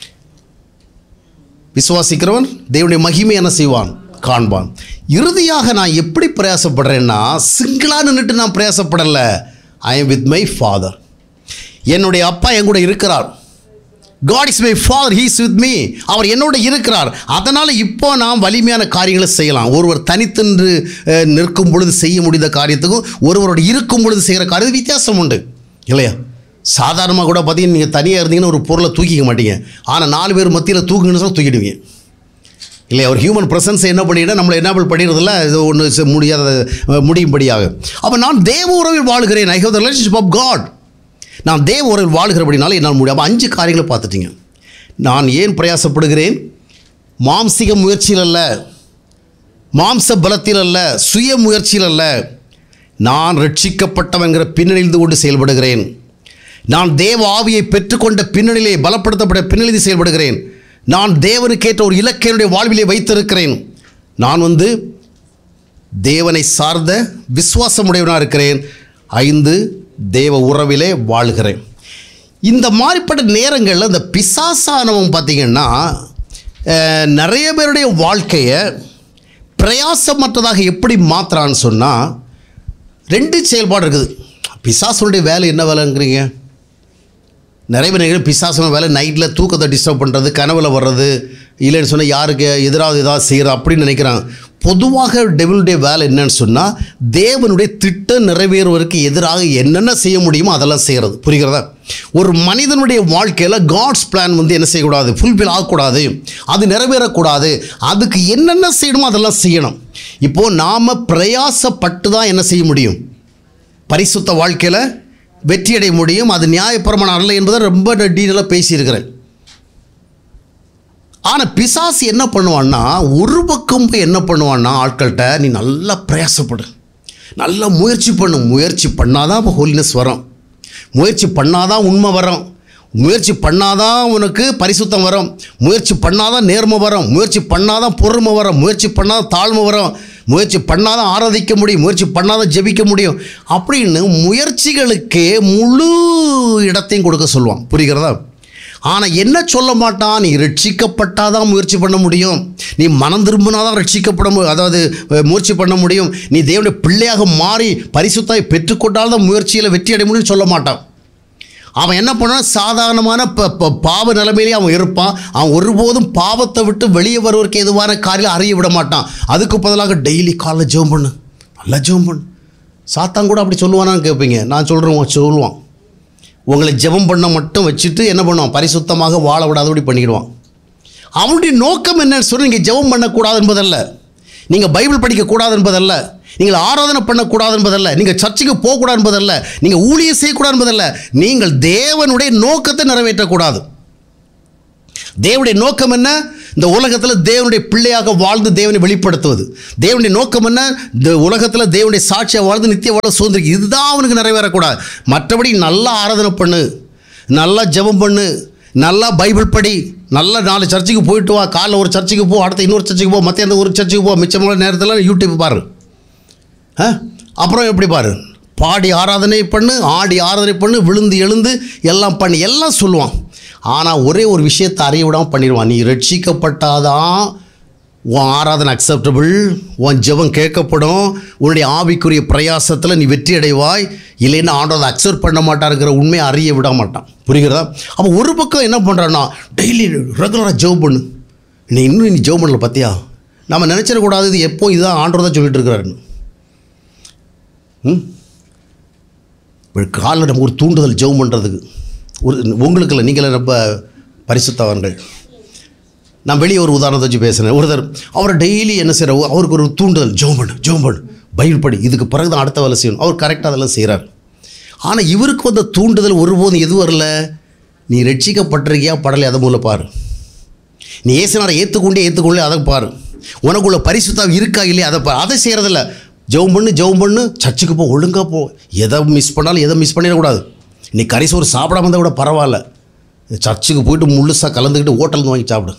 விசுவாசிக்கிறவன் தேவனுடைய மகிமை என்ன செய்வான் காண்பான் இறுதியாக நான் எப்படி பிரயாசப்படுறேன்னா சிங்கிளாக நின்றுட்டு நான் பிரயாசப்படலை I am with my father என்னுடைய அப்பா என் கூட இருக்கிறார் God is my father he's with me அவர் என்னோட இருக்கிறார் அதனால் இப்போ நாம் வலிமையான காரியங்களை செய்யலாம் ஒருவர் தனித்தென்று அஹ், நிற்கும் பொழுது செய்ய முடிந்த காரியத்துக்கும் ஒருவரோட இருக்கும் பொழுது செய்கிற காரியத்துக்கு வித்தியாசம் உண்டு இல்லையா சாதாரணமாக கூட பார்த்தீங்கன்னா நீங்கள் தனியாக இருந்தீங்கன்னா ஒரு பொருளை தூக்கிக்க மாட்டீங்க ஆனால் நாலு பேர் மத்தியில் தூக்குங்கன்னு சொன்னா தூக்கிடுவீங்க இல்லையா ஒரு ஹியூமன் ப்ரெசன்ஸ் என்ன பண்ணிட்டா நம்மளை என்னபிள் பண்ணிடுறதில்ல இது ஒன்று முடியாத அஹ், முடியும்படியாக அப்போ நான் தேவ உறவில் வாழ்கிறேன் I have the relationship of God நான் தேவ உறவில் வாழ்கிறபடினால என்னால் முடியும் அப்போ அஞ்சு காரியங்களை பார்த்துட்டீங்க நான் ஏன் பிரயாசப்படுகிறேன் மாம்சிக முயற்சியில் அல்ல மாம்ச பலத்தில் அல்ல சுய முயற்சியில் அல்ல நான் ரட்சிக்கப்பட்டவங்கிற பின்னணிந்து கொண்டு செயல்படுகிறேன் நான் தேவ ஆவியை பெற்றுக்கொண்ட பின்னணியிலே பலப்படுத்தப்பட்ட பின்னணியில் செயல்படுகிறேன் நான் தேவனுக்கேற்ற ஒரு இலக்கை என்னுடைய வாழ்விலே வைத்திருக்கிறேன் நான் வந்து தேவனை சார்ந்த விசுவாசமுடையவனாக இருக்கிறேன் ஐந்து தேவ உறவிலே வாழ்கிறேன் இந்த மாதிரிப்பட்ட நேரங்களில் இந்த பிசாசானவன் பார்த்திங்கன்னா அஹ், நிறைய பேருடைய வாழ்க்கையை பிரயாசமற்றதாக எப்படி மாற்றுறான்னு சொன்னால் ரெண்டு செயல்பாடு இருக்குது பிசாசனுடைய வேலை என்ன வேலைங்கிறீங்க நிறைய பேர் நினைக்கிறேன் பிசாசன வேலை நைட்டில் தூக்கத்தை டிஸ்டர்ப் பண்ணுறது கனவுல வர்றது இல்லைன்னு சொன்னால் யாருக்கு எதிராக ஏதாவது செய்கிற அப்படின்னு நினைக்கிறாங்க பொதுவாக டெவிலுடைய வேலை என்னன்னு சொன்னால் தேவனுடைய திட்டம் நிறைவேறுவதற்கு எதிராக என்னென்ன செய்ய முடியுமோ அதெல்லாம் செய்கிறது புரிகிறதா ஒரு மனிதனுடைய வாழ்க்கையில் காட்ஸ் பிளான் வந்து என்ன செய்யக்கூடாது ஃபுல்ஃபில் ஆகக்கூடாது அது நிறைவேறக்கூடாது அதுக்கு என்னென்ன செய்யணுமோ அதெல்லாம் செய்யணும் இப்போது நாம் பிரயாசப்பட்டு தான் என்ன செய்ய முடியும் பரிசுத்த வாழ்க்கையில் வெற்றியடைய முடியும் அது நியாயப்பிரமாணம் அல்ல என்பதை ரொம்ப டீட்டெயிலாக பேசியிருக்கிறேன் ஆனால் பிசாசு என்ன பண்ணுவான்னா ஒரு பக்கம் போய் என்ன பண்ணுவான்னா ஆட்கள்கிட்ட நீ நல்லா பிரயாசப்படு நல்லா முயற்சி பண்ணு முயற்சி பண்ணாதான் இப்போ ஹோலினஸ் வரும் முயற்சி பண்ணாதான் உண்மை வரும் முயற்சி பண்ணாதான் உனக்கு பரிசுத்தம் வரும் முயற்சி பண்ணாதான் நேர்மை வரும் முயற்சி பண்ணாதான் பொறுமை வரும் முயற்சி பண்ணாதான் தாழ்மை வரும் முயற்சி பண்ணாதான் ஆராதிக்க முடியும் முயற்சி பண்ணாதான் ஜெபிக்க முடியும் அப்படின்னு முயற்சிகளுக்கே முழு இடத்தையும் கொடுக்க சொல்லுவான் புரிகிறதா ஆனால் என்ன சொல்ல மாட்டான் நீ ரட்சிக்கப்பட்டாதான் முயற்சி பண்ண முடியும் நீ மனம் திரும்பினாதான் ரட்சிக்கப்பட மு அதாவது அஹ், முயற்சி பண்ண முடியும் நீ தேவனுடைய பிள்ளையாக மாறி பரிசுத்தாய் பெற்றுக்கொண்டால் தான் முயற்சியில் வெற்றி அடைய முடியும்னு சொல்ல மாட்டான் அவன் என்ன பண்ணான் சாதாரணமான ப ப- பாவ நிலைமையிலே அவன் இருப்பான் அவன் ஒருபோதும் பாவத்தை விட்டு வெளியே வருவதற்கு எதுவான காரியம் அறிய விட மாட்டான் அதுக்கு பதிலாக டெய்லி காலைல ஜெபம் பண்ணு நல்லா ஜெபம் பண்ணு சாத்தான் கூட அப்படி சொல்லுவானான்னு கேட்பீங்க நான் சொல்கிறேன் சொல்லுவான் உங்களை ஜெபம் பண்ண மட்டும் வச்சுட்டு என்ன பண்ணுவான் பரிசுத்தமாக வாழ விடாதபடி பண்ணிடுவான் அவனுடைய நோக்கம் என்னன்னு சொல்லி நீங்கள் ஜெபம் பண்ணக்கூடாது என்பதல்ல நீங்கள் பைபிள் படிக்கக்கூடாது என்பதல்ல நீங்கள் ஆராதனை பண்ணக்கூடாது என்பதல்ல நீங்கள் சர்ச்சுக்கு போகக்கூடாது என்பதல்ல நீங்கள் ஊழியம் செய்யக்கூடாது என்பதல்ல நீங்கள் தேவனுடைய நோக்கத்தை நிறைவேற்றக்கூடாது தேவனுடைய நோக்கம் என்ன இந்த உலகத்தில் தேவனுடைய பிள்ளையாக வாழ்ந்து தேவனை வெளிப்படுத்துவது தேவனுடைய நோக்கம் என்ன இந்த உலகத்தில் தேவனுடைய சாட்சியாக வாழ்ந்து நித்திய வாழ சுதந்திரம் இதுதான் அவனுக்கு நிறைவேறக்கூடாது மற்றபடி நல்லா ஆராதனை பண்ணு நல்லா ஜெபம் பண்ணு நல்லா பைபிள் படி நல்லா நாலு சர்ச்சுக்கு போயிட்டு வா காலைல ஒரு சர்ச்சுக்கு போ அடுத்த இன்னொரு சர்ச்சுக்கு போ மத்திய அந்த ஒரு சர்ச்சுக்கு போ மிச்சமான நேரத்தில் யூடியூப் பாரு ஆ அப்புறம் எப்படி பாரு பாடி ஆராதனை பண்ணு ஆடி ஆராதனை பண்ணு விழுந்து எழுந்து எல்லாம் பண்ணி எல்லாம் சொல்லுவான் ஆனால் ஒரே ஒரு விஷயத்தை அறிய விடாமல் பண்ணிடுவான் நீ ரட்சிக்கப்பட்டாதான் உன் ஆராதனை அக்செப்டபிள் உன் ஜெபம் கேட்கப்படும் உன்னுடைய ஆவிக்குரிய பிரயாசத்தில் நீ வெற்றி அடைவாய் இல்லைன்னா ஆண்டவர் அக்செப்ட் பண்ண மாட்டாருங்கிற உண்மையை அறிய விட மாட்டான் புரிகிறதா அப்போ ஒரு பக்கம் என்ன பண்ணுறான்னா டெய்லி ரெகுலராக ஜெபம் பண்ணு நீ இன்னும் நீ ஜெபம் பண்ணல பார்த்தியா நம்ம நினச்சிடக்கூடாது இது எப்போ இதுதான் ஆண்டவர் தான் சொல்லிட்டு இருக்கிறாருன்னு ம் இப்போ காலைல நமக்கு ஒரு தூண்டுதல் ஜெபம் பண்ணுறதுக்கு ஒரு உங்களுக்கு இல்லை நீங்களே ரொம்ப பரிசுத்தவர்கள் நான் வெளியே ஒரு உதாரணத்தை வச்சு பேசுகிறேன் ஒருத்தர் அவரை டெய்லி என்ன செய்கிற அவருக்கு ஒரு தூண்டுதல் ஜெபம் பண்ணு ஜெபம் பண்ணு பைபிள் படி இதுக்கு பிறகு தான் அடுத்த வேலை செய்யணும் அவர் கரெக்டாக அதெல்லாம் செய்கிறார் ஆனால் இவருக்கு வந்த தூண்டுதல் ஒருபோதும் எது வரல நீ ரட்சிக்கப்பட்டிருக்கியா படலை அதை மூலம் பாரு நீ ஏசுனாரை ஏற்றுக்கொண்டே ஏற்றுக்கொண்டே அதை பாரு உனக்குள்ள பரிசுத்தம் இருக்கா இல்லையா அதை பாரு அதை செய்கிறதில்ல ஜெபம் பண்ணு ஜெபம் பண்ணு சர்ச்சுக்கு போ ஒழுங்கா போ எதை மிஸ் பண்ணாலும் எதை மிஸ் பண்ணிடக்கூடாது நீ கரிசோறு சாப்பிடாம இருந்தால் கூட பரவாயில்ல சர்ச்சுக்கு போயிட்டு முழுசாக கலந்துக்கிட்டு ஹோட்டல் வாங்கி சாப்பிடு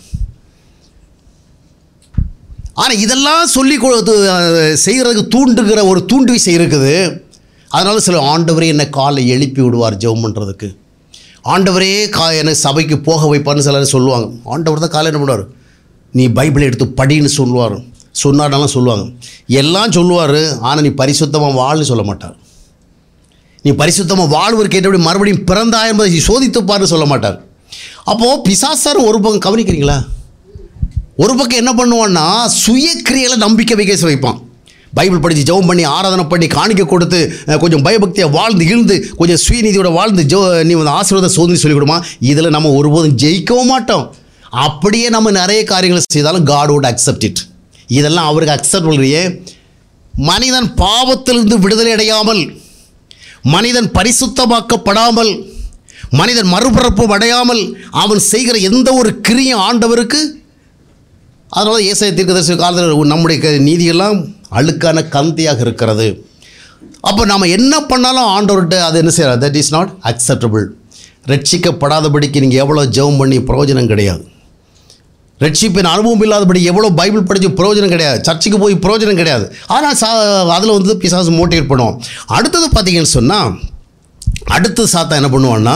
ஆனால் இதெல்லாம் சொல்லி கொடுத்து செய்கிறதுக்கு தூண்டுகிற ஒரு தூண்டு விசை இருக்குது அதனால சில ஆண்டவரே என்னை காலை எழுப்பி விடுவார் ஜெபம் பண்ணுறதுக்கு ஆண்டவரே கா என்னை சபைக்கு போக வைப்பார்னு சிலர் சொல்லுவாங்க ஆண்டவர் தான் காலை என்ன பண்ணுவார் நீ பைபிளை எடுத்து படின்னு சொல்லுவார் சொன்னார்னாலும் சொல்லுவாங்க எல்லாம் சொல்லுவார் ஆனால் நீ பரிசுத்தமாக வாழ்னு சொல்ல மாட்டார் நீ பரிசுத்தமாக வாழ்வதற்கு ஏற்றபடி மறுபடியும் பிறந்தா என்பதை நீ சோதித்து பாருன்னு சொல்ல மாட்டார் அப்போது பிசாசாரும் ஒரு பக்கம் கவனிக்கிறீங்களா ஒரு பக்கம் என்ன பண்ணுவான்னா சுயக்கிரியையில நம்பிக்கை வைக்க வைப்பான் பைபிள் படித்து ஜெபம் பண்ணி ஆராதனை பண்ணி காணிக்க கொடுத்து அஹ், கொஞ்சம் பயபக்தியை வாழ்ந்து இழுந்து கொஞ்சம் சுயநீதியோட வாழ்ந்து ஜோ நீ வந்து ஆசீர்வாத சோதனை சொல்லிக் கொடுமா இதில் நம்ம ஒருபோதும் ஜெயிக்கவும் மாட்டோம் அப்படியே நம்ம நிறைய காரியங்களை செய்தாலும் காட் would accept it இதெல்லாம் அவருக்கு அக்செப்ட் இல்லையே மனிதன் பாவத்திலிருந்து விடுதலை அடையாமல் மனிதன் பரிசுத்தமாக்கப்படாமல் மனிதன் மறுபிறப்பு அடையாமல் அவன் செய்கிற எந்த ஒரு கிரியும் ஆண்டவருக்கு அதனால ஏசாய தீர்க்கதரிசி காலத்தில் நம்முடைய க- நீதியெல்லாம் அழுக்கான கந்தியாக இருக்கிறது அப்போ நாம் என்ன பண்ணாலும் ஆண்டவர்கிட்ட அது என்ன செய்யறது தட் இஸ் நாட் அக்செப்டபிள் ரட்சிக்கப்படாதபடிக்கு நீங்கள் எவ்வளோ ஜெபம் பண்ணி பிரயோஜனம் கிடையாது ரட்சிப்பின் அனுபவம் இல்லாதபடி எவ்வளோ பைபிள் படித்து பிரயோஜனம் கிடையாது சர்ச்சுக்கு போய் பிரயோஜனம் கிடையாது ஆனால் சா அதில் வந்து பிசாசு மோட்டிவேட் பண்ணுவோம் அடுத்தது பார்த்தீங்கன்னு சொன்னால் அடுத்து சாத்தா என்ன பண்ணுவான்னா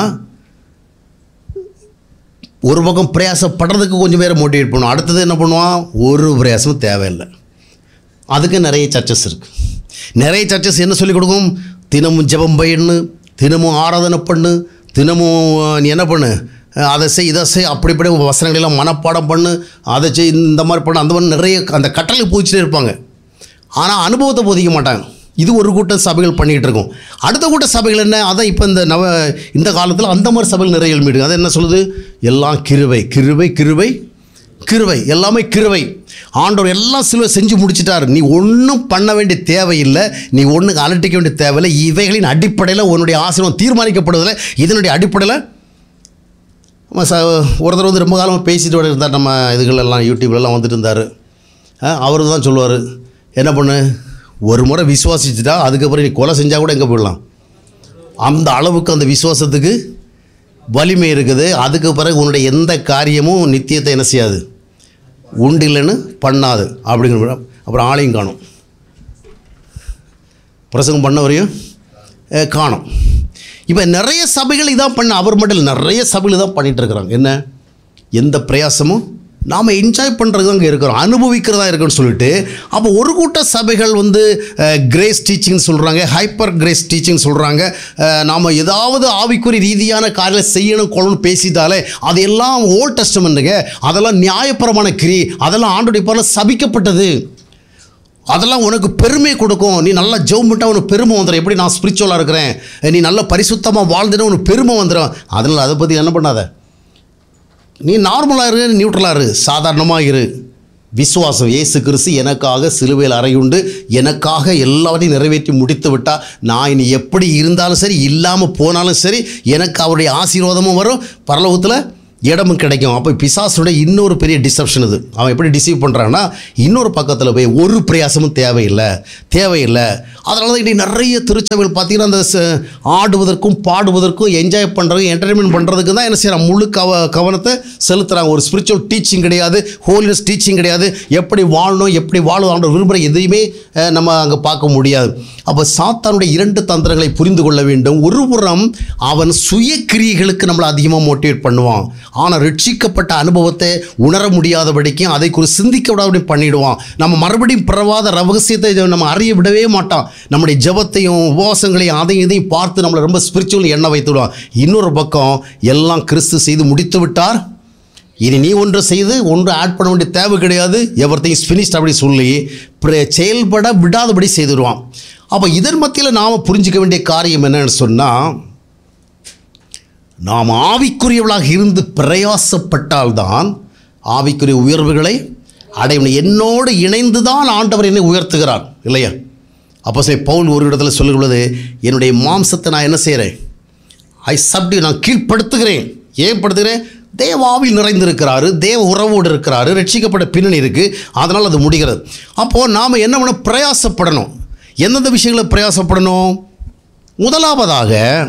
ஒரு பக்கம் பிரயாசப்படுறதுக்கு கொஞ்சம் பேரை மோட்டிவேட் பண்ணுவான் அடுத்தது என்ன பண்ணுவான் ஒரு பிரயாசமும் தேவையில்லை அதுக்கு நிறைய சர்ச்சஸ் இருக்குது நிறைய சர்ச்சஸ் என்ன சொல்லிக் கொடுக்கும் தினமும் ஜெபம் பண்ணு தினமும் ஆராதனை பண்ணு தினமும் அஹ், நீ என்ன பண்ணு அஹ், அதை செய் இதை செய் அப்படி இப்படி வசனங்களெல்லாம் மனப்பாடம் பண்ணு அதை செய் இந்த மாதிரி பண்ணு அந்த மாதிரி நிறைய அந்த கட்டளை பூச்சிட்டே இருப்பாங்க ஆனால் அனுபவத்தை போதிக்க மாட்டாங்க இது ஒரு கூட்ட சபைகள் பண்ணிகிட்டு இருக்கும் அடுத்த கூட்ட சபைகள் என்ன அதான் இப்போ இந்த நவ இந்த காலத்தில் அந்த மாதிரி சபைகள் நிறைய எழுமிடுங்க அது என்ன சொல்லுது எல்லாம் கிருவை கிருவை கிருவை கிருவை எல்லாமே கிருவை ஆண்டவர் எல்லாம் சிலுவை செஞ்சு முடிச்சிட்டாரு நீ ஒன்றும் பண்ண வேண்டிய தேவையில்லை நீ ஒன்றுக்கு அலட்டிக்க வேண்டிய தேவையில்லை இவைகளின் அடிப்படையில் உன்னுடைய ஆசீர்வாதம் தீர்மானிக்கப்படுவதில்லை இதனுடைய அடிப்படையில் ஆமா ச ஒருத்தர் வந்து ரொம்ப காலமாக பேசிட்டு வர இருந்தார் நம்ம இதுகளெல்லாம் யூடியூப்லலாம் வந்துட்டு இருந்தார் அவர் தான் சொல்லுவார் என்ன பண்ணு ஒரு முறை விசுவாசிச்சுட்டா அதுக்கப்புறம் நீ கொலை செஞ்சால் கூட எங்கே போயிடலாம் அந்த அளவுக்கு அந்த விசுவாசத்துக்கு வலிமை இருக்குது அதுக்கு பிறகு உன்னுடைய எந்த காரியமும் நித்தியத்தை என்ன செய்யாது உண்டு இல்லைன்னு பண்ணாது அப்படிங்கிற அப்புறம் ஆளையும் காணும் பிரசங்கம் பண்ணவரையும் அஹ், காணும் இப்போ நிறைய சபைகள் இதான் பண்ண அவர் மட்டும் இல்லை நிறைய சபைகள் இதான் பண்ணிட்டு இருக்கிறாங்க என்ன எந்த பிரயாசமும் நாம் என்ஜாய் பண்ணுறது தான் இங்கே இருக்கிறோம் அனுபவிக்கிறதா இருக்குன்னு சொல்லிட்டு அப்போ ஒரு கூட்ட சபைகள் வந்து கிரேஸ் டீச்சிங் சொல்கிறாங்க ஹைப்பர் கிரேஸ் டீச்சிங் சொல்கிறாங்க நாம் ஏதாவது ஆவிக்குறி ரீதியான காரியம் செய்யணும் கொள்ளணும் பேசிட்டாலே அதெல்லாம் ஓல்ட் டெஸ்டமெண்ட்டுங்க அதெல்லாம் நியாயபரமான கிரி அதெல்லாம் ஆண்டுடைய பால சபிக்கப்பட்டது அதெல்லாம் உனக்கு பெருமை கொடுக்கும் நீ நல்லா ஜெபம் பண்ணிட்டா உனக்கு பெருமை வந்துடும் எப்படி நான் ஸ்பிரிச்சுவலாக இருக்கிறேன் நீ நல்ல பரிசுத்தமாக வாழ்ந்துட்டு உனக்கு பெருமை வந்துடும் அதனால் அதை பற்றி என்ன பண்ணாத நீ நார்மலாக இரு நியூட்ரலாக இரு சாதாரணமாக இரு விசுவாசம் இயேசு கிறிஸ்து எனக்காக சிலுவையில் அறையுண்டு எனக்காக எல்லாவற்றையும் நிறைவேற்றி முடித்து விட்டா நான் இனி எப்படி இருந்தாலும் சரி இல்லாமல் போனாலும் சரி எனக்கு அவருடைய ஆசீர்வாதமும் வரும் பரலோகத்தில் இடமும் கிடைக்கும் அப்போ பிசாசுடைய இன்னொரு பெரிய டிசப்ஷன் இது அவன் எப்படி டிசீவ் பண்ணுறான்னா இன்னொரு பக்கத்தில் போய் ஒரு பிரயாசமும் தேவையில்லை தேவையில்லை அதனால தான் இன்றைக்கி நிறைய திருச்சபைகள் பார்த்தீங்கன்னா அந்த ச- ஆடுவதற்கும் பாடுவதற்கும் என்ஜாய் பண்ணுறதுக்கும் என்டர்டைன்மெண்ட் பண்ணுறதுக்கு தான் என்ன செய்யறாங்க முழு கவ கவனத்தை செலுத்துகிறாங்க ஒரு ஸ்பிரிச்சுவல் டீச்சிங் கிடையாது ஹோலினஸ் டீச்சிங் கிடையாது எப்படி வாழணும் எப்படி வாழணும் விரும்புகிற எதையுமே அஹ், நம்ம அங்கே பார்க்க முடியாது அப்போ சாத்தானுடைய இரண்டு தந்திரங்களை புரிந்து கொள்ள வேண்டும் ஒரு புறம் அவன் சுய கிரியைகளுக்கு நம்மளை அதிகமாக மோட்டிவேட் பண்ணுவான் ஆனால் ரட்சிக்கப்பட்ட அனுபவத்தை உணர முடியாதபடிக்கும் அதை குறித்து சிந்திக்க விடாதபடி பண்ணிடுவான் நம்ம மறுபடியும் பிறவாத ரகசியத்தை இதை நம்ம அறிய விடவே மாட்டான் நம்முடைய ஜெபத்தையும் உபவாசங்களையும் அதையும் இதையும் பார்த்து நம்மளை ரொம்ப ஸ்பிரிச்சுவல் எண்ண வைத்துடுவான் இன்னொரு பக்கம் எல்லாம் கிறிஸ்து செய்து முடித்து விட்டார் இனி நீ ஒன்று செய்து ஒன்று ஆட் பண்ண வேண்டிய தேவை கிடையாது எவர் திங்ஸ் ஃபினிஷ்ட் அப்படி சொல்லி பிர- செயல்பட விடாதபடி செய்துடுவான் அப்போ இதன் மத்தியில் நாம் புரிஞ்சிக்க வேண்டிய காரியம் என்னன்னு சொன்னால் நாம் ஆவிக்குரியவளாக இருந்து பிரயாசப்பட்டால்தான் ஆவிக்குரிய உயர்வுகளை அடைய முடியும். என்னோடு இணைந்து தான் ஆண்டவர் என்னை உயர்த்துகிறார் இல்லையா அப்போ சரி பவுல் ஒரு இடத்துல சொல்லுகிறது என்னுடைய மாம்சத்தை நான் என்ன செய்கிறேன் ஐ சப்டி நான் கீழ்ப்படுத்துகிறேன் ஏன் படுத்துகிறேன் தேவ ஆவி நிறைந்திருக்கிறாரு தேவ உறவோடு இருக்கிறாரு ரட்சிக்கப்பட்ட பின்னணி இருக்குது அதனால் அது முடிகிறது அப்போது நாம் என்ன பண்ண பிரயாசப்படணும் எந்தெந்த விஷயங்களை பிரயாசப்படணும் முதலாவதாக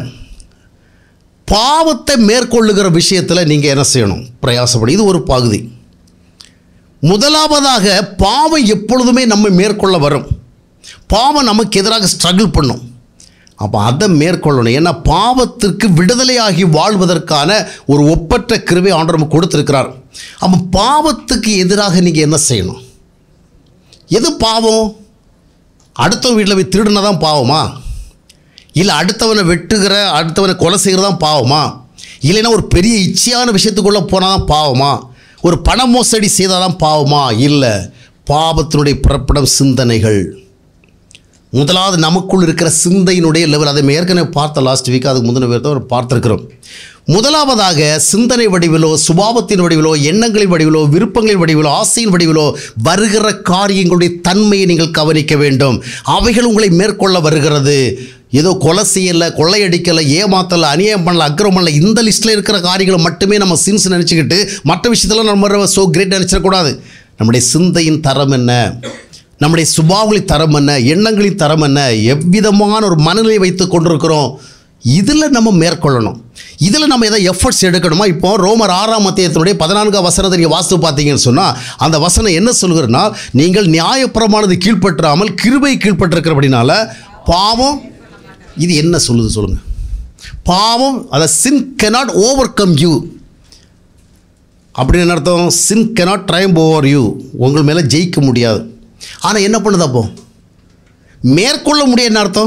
பாவத்தை மேற்கொள்ளுகிற விஷயத்தில் நீங்கள் என்ன செய்யணும் பிரயாசப்படும் இது ஒரு பகுதி முதலாவதாக பாவம் எப்பொழுதுமே நம்ம மேற்கொள்ள வரும் பாவம் நமக்கு எதிராக ஸ்ட்ரகிள் பண்ணும் அப்போ அதை மேற்கொள்ளணும் ஏன்னா பாவத்திற்கு விடுதலையாகி வாழ்வதற்கான ஒரு ஒப்பற்ற கிருவை ஆண்டவர் நமக்கு கொடுத்துருக்கிறார் அப்போ பாவத்துக்கு எதிராக நீங்கள் என்ன செய்யணும் எது பாவம் அடுத்தவன் வீட்டில் போய் திருடுனா தான் பாவமா இல்லை அடுத்தவனை வெட்டுகிற அடுத்தவனை கொலை செய்கிறது தான் பாவமா இல்லைன்னா ஒரு பெரிய இச்சையான விஷயத்துக்குள்ளே போனால் தான் பாவமா ஒரு பண மோசடி செய்தால் தான் பாவமா இல்லை பாவத்தினுடைய பிறப்பிடம் சிந்தனைகள் முதலாவது நமக்குள் இருக்கிற சிந்தையினுடைய லெவல் அதை நம்ம ஏற்கனவே பார்த்த லாஸ்ட் வீக் அதுக்கு முந்தின பேர் தான் பார்த்துருக்கிறோம் முதலாவதாக சிந்தனை வடிவிலோ சுபாவத்தின் வடிவிலோ எண்ணங்களின் வடிவிலோ விருப்பங்களின் வடிவிலோ ஆசையின் வடிவிலோ வருகிற காரியங்களுடைய தன்மையை நீங்கள் கவனிக்க வேண்டும் அவைகள் உங்களை மேற்கொள்ள வருகிறது ஏதோ கொலை செய்யலை கொள்ளையடிக்கலை ஏமாத்தலை அநியாயம் பண்ணல அக்கிரம் பண்ணல இந்த லிஸ்ட்டில் இருக்கிற காரியங்களை மட்டுமே நம்ம சின்ஸ் நினச்சிக்கிட்டு மற்ற விஷயத்தில் நம்ம ஸோ கிரேட் நினச்சிடக்கூடாது நம்முடைய சிந்தையின் தரம் என்ன நம்முடைய சுபாவங்களின் தரம் என்ன எண்ணங்களின் தரம் என்ன எவ்விதமான ஒரு மனநிலை வைத்து கொண்டிருக்கிறோம் இதில் நம்ம மேற்கொள்ளணும் இதில் நம்ம எதாவது எஃபர்ட்ஸ் எடுக்கணுமா இப்போ ரோமர் ஆறாம் அத்தியாயத்தினுடைய பதினான்காம் வசனத்தை நீங்கள் வாஸ்து பார்த்தீங்கன்னு சொன்னால் அந்த வசனம் என்ன சொல்கிறனா நீங்கள் நியாயப்பிரமானது கீழ்ப்பற்றாமல் கிருபை கீழ்ப்பட்டிருக்கிறபடினால பாவம் இது என்ன சொல்லுது சொல்லுங்கள் பாவம் அதை sin cannot overcome you அப்படின்னு என்ன அர்த்தம் sin cannot triumph over you உங்கள் மேலே ஜெயிக்க முடியாது ஆனால் என்ன பண்ணுது அப்போ மேற்கொள்ள முடிய என்ன அர்த்தம்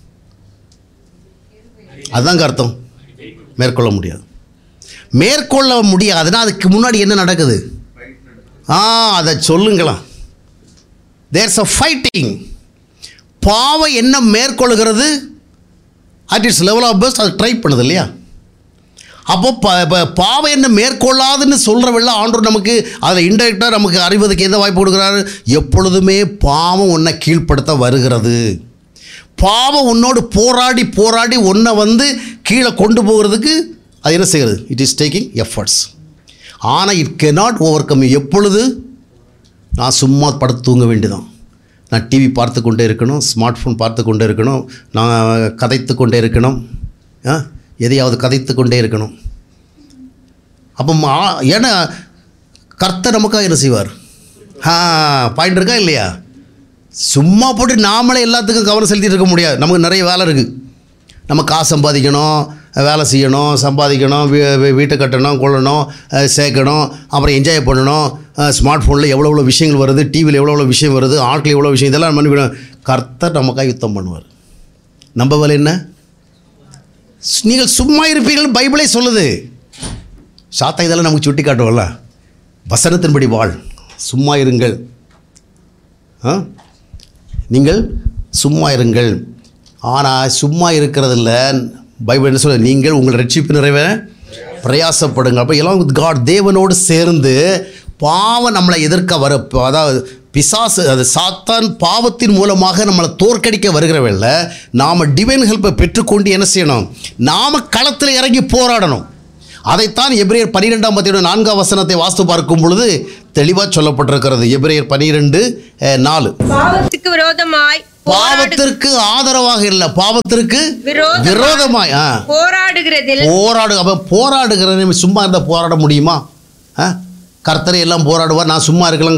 அதுதாங்க அர்த்தம் மேற்கொள்ள முடியாது மேற்கொள்ள முடியாதுன்னா அதுக்கு முன்னாடி என்ன நடக்குது ஆ அதை சொல்லுங்களாம் தேர்ஸ் அ ஃபைட்டிங் பாவம் என்ன மேற்கொள்கிறது at its level of best அது ட்ரை பண்ணுது இல்லையா அப்போ ப ப- பாவம் என்ன மேற்கொள்ளாதுன்னு சொல்கிறவெல்ல ஆண்டவர் நமக்கு அதில் இன்டெரக்டாக நமக்கு அறிவதற்கு எந்த வாய்ப்பு கொடுக்குறாரு எப்பொழுதுமே பாவம் உன்னை கீழ்ப்படுத்த வருகிறது பாவம் உன்னோடு போராடி போராடி உன்னை வந்து கீழே கொண்டு போகிறதுக்கு அது என்ன செய்கிறது இட் இஸ் டேக்கிங் எஃபர்ட்ஸ் ஆனால் இட் கெனாட் ஓவர் கம் எப்பொழுது நான் சும்மா படுத்து தூங்க வேண்டியதான் நான் டிவி பார்த்து கொண்டே இருக்கணும் ஸ்மார்ட் ஃபோன் பார்த்து கொண்டே இருக்கணும் நான் கதைத்து கொண்டே இருக்கணும் ஆ எதையாவது கதைத்து கொண்டே இருக்கணும் அப்போ மா- ஏன்னா கர்த்தர் நமக்காக என்ன செய்வார் ஆ பாயிண்ட் இருக்கா இல்லையா சும்மா போட்டு நாமளே எல்லாத்துக்கும் கவனம் செலுத்திட்டு இருக்க முடியாது நமக்கு நிறைய வேலை இருக்குது நம்ம காசு சம்பாதிக்கணும் வேலை செய்யணும் சம்பாதிக்கணும் வீ வீ- வீட்டை கட்டணும் கொள்ளணும் அஹ், சேர்க்கணும் அப்புறம் என்ஜாய் பண்ணணும் ஸ்மார்ட் ஃபோனில் எவ்வளோ எவ்வளோ விஷயங்கள் வருது டிவியில் எவ்வளோ எவ்வளோ விஷயம் வருது ஆட்கள் எவ்வளோ விஷயம் இதெல்லாம் நம்ம பண்ணிக்கணும் கர்த்தர் நமக்காக யுத்தம் பண்ணுவார் நம்ம வேலை என்ன நீங்கள் சும்மா இருப்பீர்கள் பைபிளே சொல்லுது சாத்தா இதெல்லாம் நமக்கு சுட்டி காட்டுவோம்ல வசனத்தின்படி வாழ் சும்மா இருங்கள் ஆ நீங்கள் சும்மா இருங்கள் ஆனால் சும்மா இருக்கிறதில்ல பைபிள் என்ன சொல்ல நீங்கள் உங்கள் ரட்சிப்பு நிறைவேற பிரயாசப்படுங்க அப்போ எல்லாம் வித் காட் தேவனோடு சேர்ந்து பாவம் நம்மளை எதிர்க்க வர அதாவது பிசாசு அது சாத்தான் பாவத்தின் மூலமாக நம்மளை தோற்கடிக்க வருகிறவல்ல நாம் டிவைன் ஹெல்ப்பை பெற்றுக்கொண்டு என்ன செய்யணும் நாம் களத்தில் இறங்கி போராடணும் அதைத்தான் எபிரேயர் பன்னிரெண்டாம் பத்தியோட நான்காம் வசனத்தை வாஸ்து பார்க்கும் பொழுது தெளிவாக சொல்லப்பட்டிருக்கிறது எபிரேயர் பன்னிரெண்டு அஹ், நாலு பாவத்துக்கு விரோதமாய் போராடு- பாவத்திற்கு ஆதரவாக இல்லை பாவத்திற்கு விரோதமாய் விரோதமாய் ஆ போராடுகிறதில் போராடு அவன் போராடுகிற சும்மா இருந்தால் போராட முடியுமா ஆ கர்த்தரை எல்லாம் போராடுவார் நான் சும்மா இருக்கலாம்